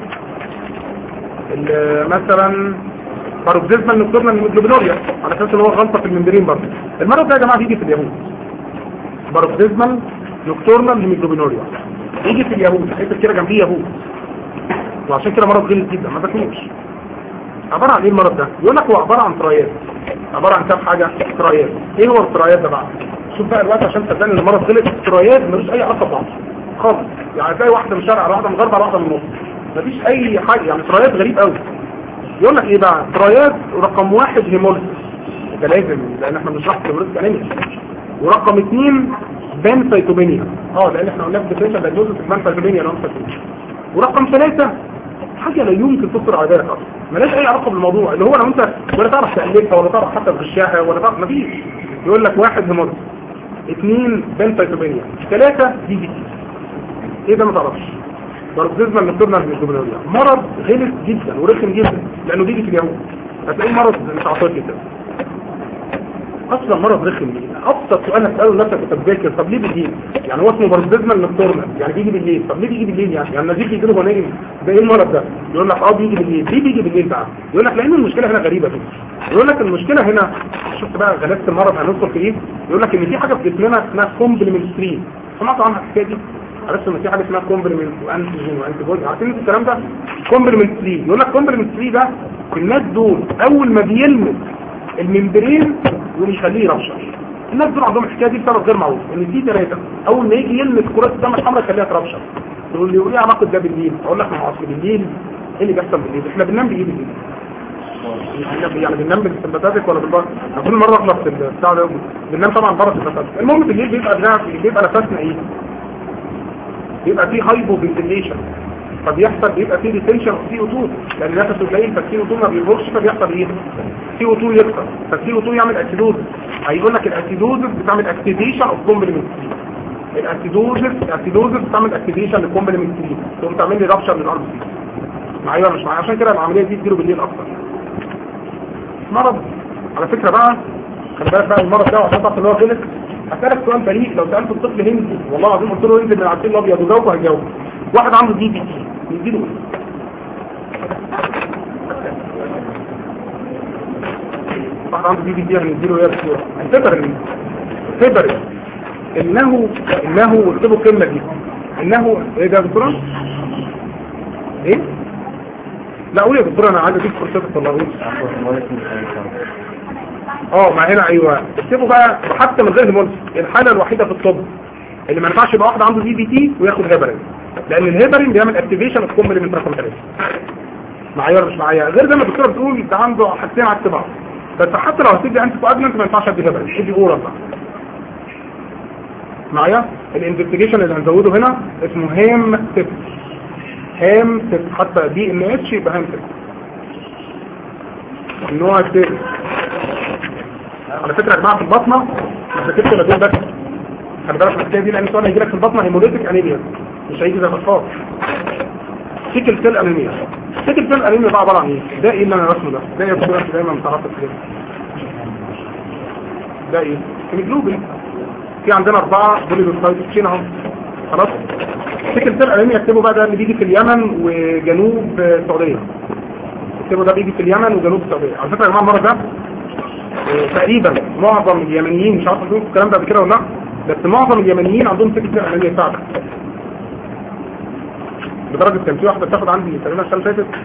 مثلا باروكسيزمال نوكتورنال هيموجلوبينوريا على اساس ان هو غلطه في الممبرين برضه المرض ده يا جماعه بيجي في اليهود باروكسيزمال نوكتورنال هيموجلوبينوريا يجي في اليهود اكتب كده جنبيه يهود وعشان كده مرض غلط جدا ما تاكلوش عباره عن ايه المرض ده يقول لك هو عباره عن ترايات عباره عن كام حاجه ترايات ايه هو الترايات ده بقى شوف بقى الوقت عشان تصدقني ان المرض غلط الترايات ملوش اي علاقه ببعض خالص يعني تلاقي واحده من الشرق على واحده من الغرب على واحده من النص مفيش اي حاجه يعني ترايات غريب قوي يقول لك ايه بقى ترايات رقم واحد هيموليسيس ده لازم لان احنا بنشرح هيموليسيس انيميا ورقم اثنين بان سايتوبينيا اه لان احنا قلنا في ديفرنشال دايجنوستس بان سايتوبينيا لو ورقم ثلاثة حاجة لا يمكن تخطر على بالك اصلا مالهاش اي علاقة بالموضوع اللي هو لو انت ولا تعرف تقلبها ولا تعرف حتى تغشاها ولا تعرف مفيش يقول لك واحد هيموليسيس اثنين بان سايتوبينيا ثلاثة دي بي ايه ده ما تعرفش باركزيزما النكتورنال هيموجلوبينوريا مرض غلس جدا ورخم جدا لانه بيجي في اليهود هتلاقيه مرض مش عاطفي كده اصلا مرض رخم ابسط سؤال هتساله لنفسك وانت بتذاكر طب ليه بالليل يعني هو اسمه باركزيزما النكتورنال يعني بيجي بالليل طب ليه بيجي بالليل يعني يعني النزيف بيجي له نايم ده ايه المرض ده يقول لك اه بيجي بالليل ليه بيجي بالليل بقى يقول لك لان المشكله هنا غريبه جدا يقول لك المشكله هنا شفت بقى غلاسه المرض هندخل في ايه يقول لك ان في حاجه في جسمنا اسمها كومبلمنت 3 سمعتوا عنها الحكايه دي عرفت ان في حاجه اسمها كومبلمنت وانتيجين وانتي بودي عارفين الكلام ده كومبلمنت 3 يقول لك كومبلمنت 3 ده الناس دول اول ما بيلمس الممبرين يقوم يخليه يرشش الناس دول عندهم الحكايه دي بسبب غير معروف ان في ثلاثه اول ما يجي يلمس كرات الدم الحمراء يخليها ترشش تقول لي ايه علاقه ده بالليل اقول لك ما هو اصل بالليل ايه اللي بيحصل بالليل احنا بننام بايه بالليل يعني بننام بالسمباتاتيك ولا بالبار كل مره اخلص البتاع ده بننام طبعا بره السمباتاتيك المهم بالليل بيبقى بيبقى نفسنا ايه بيبقى فيه هايبو فنتيليشن فبيحصل بيبقى فيه ريتنشن اوف سي او 2 لان نفسه قليل فالسي او 2 ما بيخرجش فبيحصل ايه سي او 2 يكتر فالسي او 2 يعمل اسيدوز هيقول لك الاسيدوز بتعمل اكتيفيشن اوف كومبلمنت الاسيدوز الاسيدوز بتعمل اكتيفيشن للكومبلمنت تقوم تعمل لي رابشر للار بي سي معايا ولا مش معايا عشان كده العمليه دي تجيله بالليل اكتر مرض على فكره بقى خلي بالك بقى المرض ده عشان تعرف ان هو غلط هسألك سؤال بريء لو سألت الطفل هندي والله العظيم قلت له انزل من العسل الابيض وجاوب هيجاوب واحد عنده دي بي تي نديله ايه؟ واحد عنده دي بي تي هنديله ايه بسرعه الفبرين الفبرين انه انه اكتبوا الكلمه دي انه ايه ده يا دكتوره؟ ايه؟ لا قول يا دكتوره انا عايز اديك فرصه تطلعوني اه ما هنا ايوه اكتبوا بقى حتى من غير هيمولوجي الحاله الوحيده في الطب اللي ما ينفعش يبقى واحد عنده دي بي تي وياخد هيبرين لان الهيبرين بيعمل اكتيفيشن اوف كومبلمنت رقم 3 معايا ولا مش معايا غير زي ما الدكتوره بتقول ده عنده حاجتين عكس بعض بس حتى لو هتدي انت كواجمنت ما ينفعش ادي هيبرين ادي اورال بقى معايا الانفستيجيشن اللي هنزوده هنا اسمه هيم تيب هيم تيب حتى دي ان اتش يبقى هيم تيب النوع الثاني على فكرة يا جماعة في البطنة مش ذاكرت ولا دول بس خلي بالك من الحكاية دي لأن السؤال هيجي لك في البطنة هيموليتيك أنيميا مش هيجي زي الأطفال سيكل سيل أنيميا سيكل سيل أنيميا ده عبارة عن إيه؟ ده إيه اللي أنا رسمه ده؟ ده إيه يا دكتور دايما متعرفت كده ده إيه؟ هيموجلوبين في عندنا أربعة بوليدوسايت تشين أهو خلاص سيكل سيل أنيميا اكتبوا بقى ده اللي بيجي في اليمن وجنوب السعودية اكتبوا ده بيجي في اليمن وجنوب السعودية على فكرة يا جماعة المرة ده تقريبا معظم اليمنيين مش عارف اقول الكلام ده قبل كده ولا لا بس معظم اليمنيين عندهم سكه الامنيه فعلا لدرجه كان في واحده بتاخد عندي تقريبا السنه اللي فاتت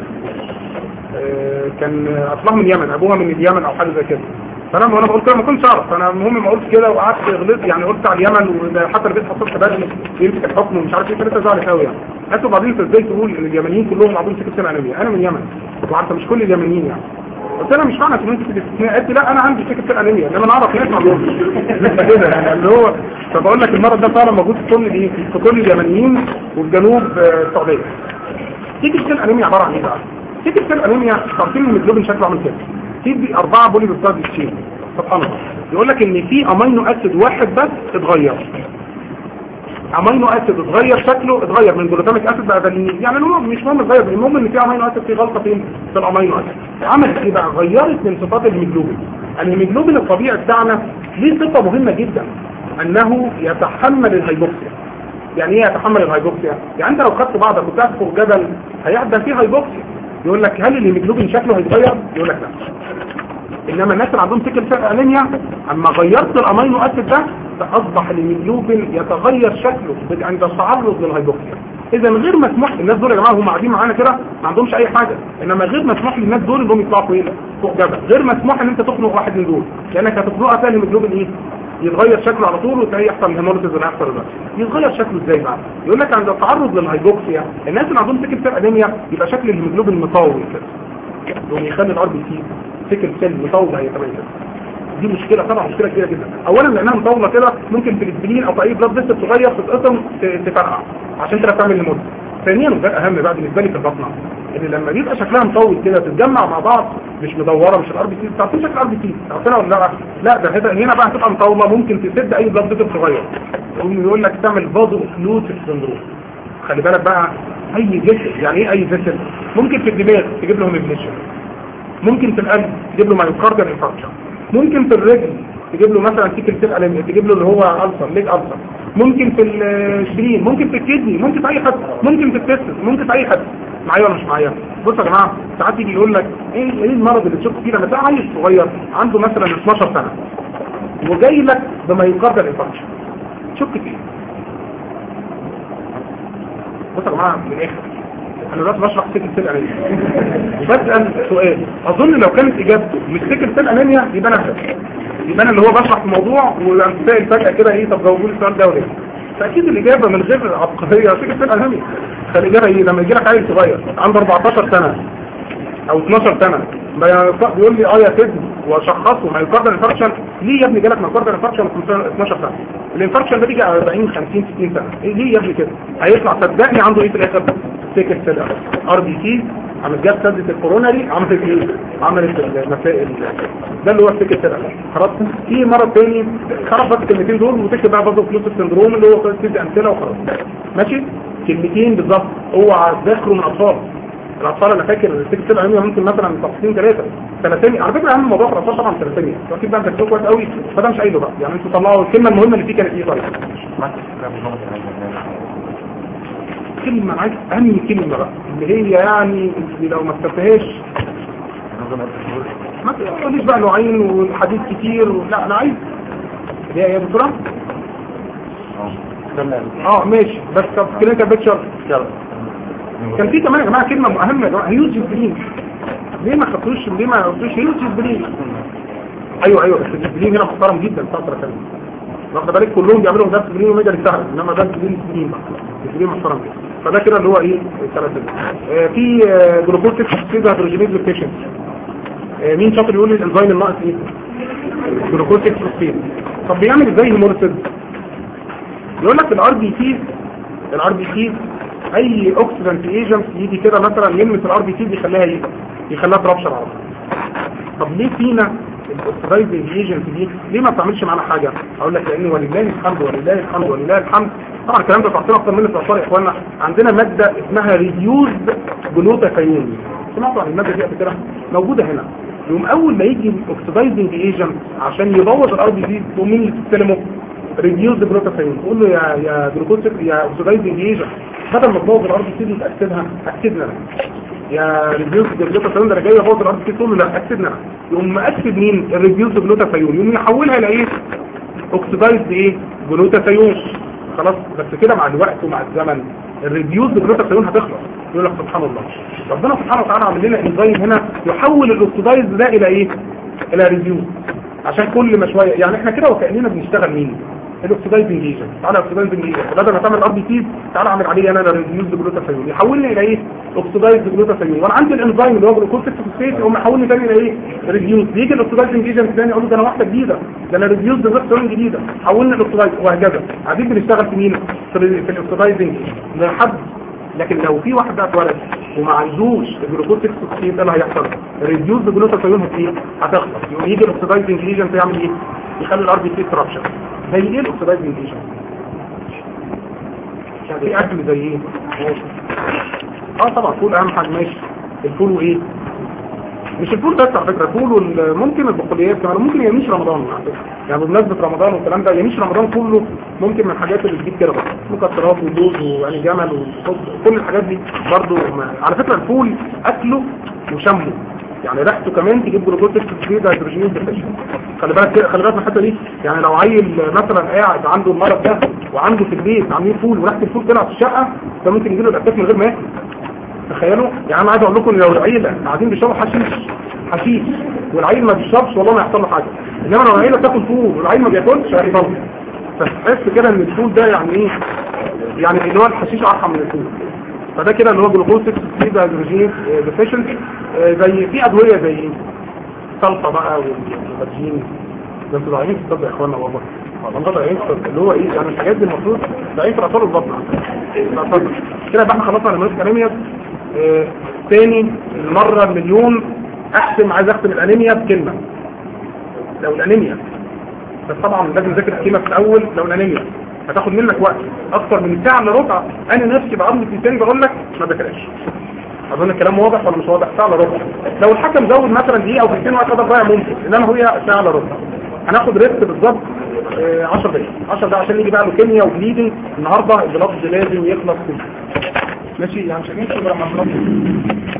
كان اصلها من اليمن ابوها من اليمن او حاجه زي كده فانا وانا بقول كده ما كنتش اعرف انا المهم ما قلت كده وقعدت غلطت يعني قلت على اليمن وحتى البيت حصلت بدري يمسك الحكم ومش عارف ايه كده زعلت قوي يعني قالت وبعدين انت ازاي تقول ان اليمنيين كلهم عندهم سكه الامنيه انا من اليمن وعارفه مش كل اليمنيين يعني قلت لها مش معنى ان انت بتستثناء قالت لي لا انا عندي سكه الانيميا انما انا اعرف ناس ما عندهمش لسه كده يعني اللي هو فبقول لك المرض ده فعلا موجود في كل دي في كل اليمنيين وفي جنوب السعوديه سكه الانيميا عباره عن ايه بقى؟ سكه الانيميا تعرفين الهيموجلوبين شكله عامل كده في اربعه بولي بيستاد تشين سبحان الله يقول لك ان في امينو اسيد واحد بس اتغير امينو اسيد اتغير شكله اتغير من جلوتاميك اسيد بقى فالينين يعني المهم مش مهم اتغير المهم ان في امينو اسيد في غلطه فين في الامينو اسيد عملت ايه بقى غيرت من صفات الهيموجلوبين الهيموجلوبين الطبيعي بتاعنا ليه صفه مهمه جدا انه يتحمل الهيبوكسيا يعني ايه يتحمل الهيبوكسيا يعني انت لو خدت بعضك وطلعت فوق جبل هيحدث فيه هيبوكسيا يقول لك هل الهيموجلوبين شكله هيتغير يقول لك لا انما الناس اللي عندهم سكر سيل انيميا اما غيرت الامينو اسيد ده اصبح الهيموجلوبين يتغير شكله عند التعرض للهيبوكسيا اذا غير مسموح الناس دول يا جماعه هم قاعدين معانا كده ما عندهمش اي حاجه انما غير مسموح للناس دول انهم يطلعوا فوق فوق جبل غير مسموح ان انت تخنق واحد من دول لانك هتخنقها تلاقي الهيموجلوبين ايه يتغير شكله على طول وتلاقيه يحصل هيموليتيز ولا يحصل ده يتغير شكله ازاي بقى يقول لك عند التعرض للهيبوكسيا الناس اللي عندهم سكر سيل انيميا يبقى شكل الهيموجلوبين مطول كده يقوم يخلي الار بي سي سكر سيل مطول هي كمان كده دي مشكلة طبعا مشكلة كبيرة جدا اولا لانها مطولة كده ممكن في الاسبلين او في اي بلاد فيسل تغير تتقسم تفرقع عشان كده تعمل لمدة ثانيا وده اهم بقى بالنسبة لي في البطنة ان لما بيبقى شكلها مطول كده تتجمع مع بعض مش مدورة مش الار بي سي تعرفين شكل الار بي سي تعرفينها ولا لا لا ده هنا هنا بقى هتبقى مطولة ممكن تسد اي بلاد فيسل تغير يقول لك تعمل فازو اوكلوسيف سندروم خلي بالك بقى اي فيسل يعني ايه اي فيسل ممكن في الدماغ تجيب لهم ابنيشن ممكن في القلب تجيب له مايوكارديال انفاركشن ممكن في الرجل تجيب له مثلا سيكل سيل انيميا تجيب له اللي هو السر ليج السر ممكن في الشرين ممكن في الكدني ممكن في اي حد ممكن في التستس ممكن في اي حد معايا ولا مش معايا بصوا يا جماعه ساعات يجي يقول لك ايه ايه المرض اللي تشوف فيه لما تلاقي عيل صغير عنده مثلا 12 سنه وجاي لك بمايوكارديال انفاركشن شك في ايه بصوا يا جماعه من الاخر انا دلوقتي بشرح سيكل سيل انيميا وبسال سؤال اظن لو كانت اجابته مش سيكل سيل انيميا يبقى انا يبقى انا اللي هو بشرح في موضوع وسائل فجاه كده ايه طب جاوبوا لي السؤال ده ولا فاكيد الاجابه من غير عبقريه سيكل سيل انيميا فالاجابه ايه لما يجي لك عيل صغير عنده 14 سنه او 12 سنه بيقول لي اه يا سيدي واشخصه مايوكاردال انفاركشن ليه يا ابني جالك مايوكاردال انفاركشن 12 سنه الانفاركشن ده بيجي على 40 50 60 سنه إيه ليه يا ابني كده هيطلع صدقني عنده ايه في الاخر سيكل سيل ار بي سي عملت جاب سدة الكوروناري عملت ايه عملت المسائل ده اللي هو السيكل سيل خلاص في مرض تاني خرب بس الكلمتين دول وتكتب بقى برضه فلوس السندروم اللي هو تدي امثله وخلاص ماشي كلمتين بالظبط اوعى تذاكروا من اطفال الاطفال انا فاكر السيكل سيل علميه ممكن مثلا تفصيلين ثلاثه ثلاثين على فكره اهم موضوع في الاطفال طبعا ثلاثين واكيد بقى انت كويس قوي فده مش قايله بقى يعني انتوا طلعوا الكلمه المهمه اللي فيه كانت ايه طيب كلمة عايز أهم كلمة بقى اللي هي يعني اللي لو ما استفهاش ما تقوليش بقى نوعين والحديث كتير و... لا أنا عايز هي يا دكتورة اه ماشي بس طب كلينيكال بيكتشر كان في كمان يا جماعة كلمة مهمة يا جماعة هيوج جبرين ليه ما خدتوش ليه ما قلتوش هيوج جبرين ايوه ايوه بس الجبرين هنا محترم جدا فترة كمان واخد بالك كلهم بيعملوا ده جبرين وميجا سهل انما ده جبرين جبرين بقى جبرين محترم جدا فده كده اللي هو ايه الثلاثه آه في جلوكوز سيد هيدروجينيز لوكيشن آه مين شاطر يقول لي الانزيم الناقص ايه جلوكوز فوسفيت طب بيعمل ازاي هيموليسيس يقول لك الار بي سي الار بي سي اي اوكسيدنت ايجنت يجي كده مثلا يلمس الار بي سي يخليها ايه يخليها ترابشر على طب ليه فينا الاوكسيدايزنج ايجنت دي ليه ما بتعملش معانا حاجه اقول لك لان ولله الحمد ولله الحمد ولله الحمد طبعا الكلام ده تحصيل اكتر منه في الاطفال يا اخوانا عندنا ماده اسمها ريديوزد جلوتاثيون سمعتوا عن الماده دي قبل كده موجوده هنا يوم اول ما يجي الاوكسيدايزنج ايجنت عشان يبوظ الار بي سي تقوم مين اللي تستلمه ريديوزد جلوتاثيون تقول له يا يا جلوكوز يا اوكسيدايزنج ايجنت بدل ما تبوظ الار بي سي دي تاكدها اكدنا يا ريديوز جلوتاثيون ده جاي ابوظ الار بي سي تقول له لا اكدنا يقوم مأكد مين الريديوز جلوتاثيون يقوم يحولها الى ايه اوكسيدايزد ايه جلوتاثيون خلاص بس كده مع الوقت ومع الزمن الريديوز جلوتاثيون هتخلص يقول لك سبحان الله ربنا سبحانه وتعالى عامل لنا انزيم هنا يحول الاوكسيدايز ده الى ايه الى ريديوز عشان كل ما شويه يعني احنا كده وكاننا بنشتغل مين الاوكسيدايزنج ايجنت تعالى اوكسيدايزنج ايجنت بدل ما تعمل ار بي سي تعالى اعمل عليه انا ريديوز جلوتاثيون يحولني الى ايه اوكسيدايز جلوتاثيون وانا عندي الانزيم اللي هو جلوكوز فوسفيت يقوم يحولني تاني الى ايه ريديوز يجي الاوكسيدايزنج ايجنت تاني اقول له ده انا واحده جديده ده انا ريديوز جلوتاثيون جديده حولني الاوكسيدايز وهكذا قاعدين بنشتغل في مين في الاوكسيدايزنج لحد لكن لو في واحد بقى اتولد وما عندوش الجلوكوز فوسفيت ده اللي هيحصل ريديوز جلوتاثيون هت هتخلص يقوم يجي الاوكسيدايزنج ايجنت يعمل ايه يخلي الار بي سي ترابشر زي ايه الاوكسيدايزنج ايجنت في اكل زي ايه اه طبعا فول اهم حاجه ماشي الفول وايه مش الفول بس على فكره الفول ممكن البقوليات كمان ممكن يميش رمضان على فكره يعني بمناسبه رمضان والكلام ده يميش رمضان كله ممكن من الحاجات اللي تجيب كده مكسرات ولوز ويعني جمل وكل الحاجات دي برضو على فكره الفول اكله وشمه يعني ريحته كمان تجيب جلوكوز فوسفيد هيدروجينيز ديفيشن خلي بالك خلي بالك من الحته دي يعني لو عيل مثلا قاعد عنده المرض ده وعنده في البيت عاملين فول وريحه الفول طلعت في الشقه ده ممكن يجي له الاتاك من غير ما ياكل تخيلوا يعني انا عايز اقول لكم لو العيله قاعدين بيشربوا حشيش حشيش والعيل ما بيشربش والله ما يحصل له حاجه انما لو العيله بتاكل فول والعيل ما بياكلش هيحصل فتحس كده ان الفول ده يعني ايه يعني اللي هو الحشيش ارحم من الفول فده كده اللي هو جلوكوز 6 هيدروجين ديفيشنسي زي في ادويه زي صلصه بقى والبرجين ده انتوا ضايعين في الطب يا اخوانا والله والله ضايعين في الطب اللي هو ايه يعني الحاجات دي المفروض ضايعين في الاطفال والبطن كده بقى احنا خلصنا على انيميا اه تاني المره المليون احسم عايز اختم الانيميا بكلمه لو الانيميا بس طبعا لازم نذاكر الكلمه في الاول لو الانيميا هتاخد منك وقت اكتر من ساعه الا ربع انا نفسي بعض لساني بقول لك ما ذاكرش اظن الكلام واضح ولا مش واضح ساعه الا ربع لو الحكم زود مثلا دقيقه او دقيقتين وقت ده ضايع ممكن انما هي ساعه الا ربع هناخد ريست بالظبط 10 دقايق 10 دقايق عشان نيجي بقى لوكيميا وبليدنج النهارده البلاد لازم يخلص كله ماشي يعني مش هنمشي بقى مع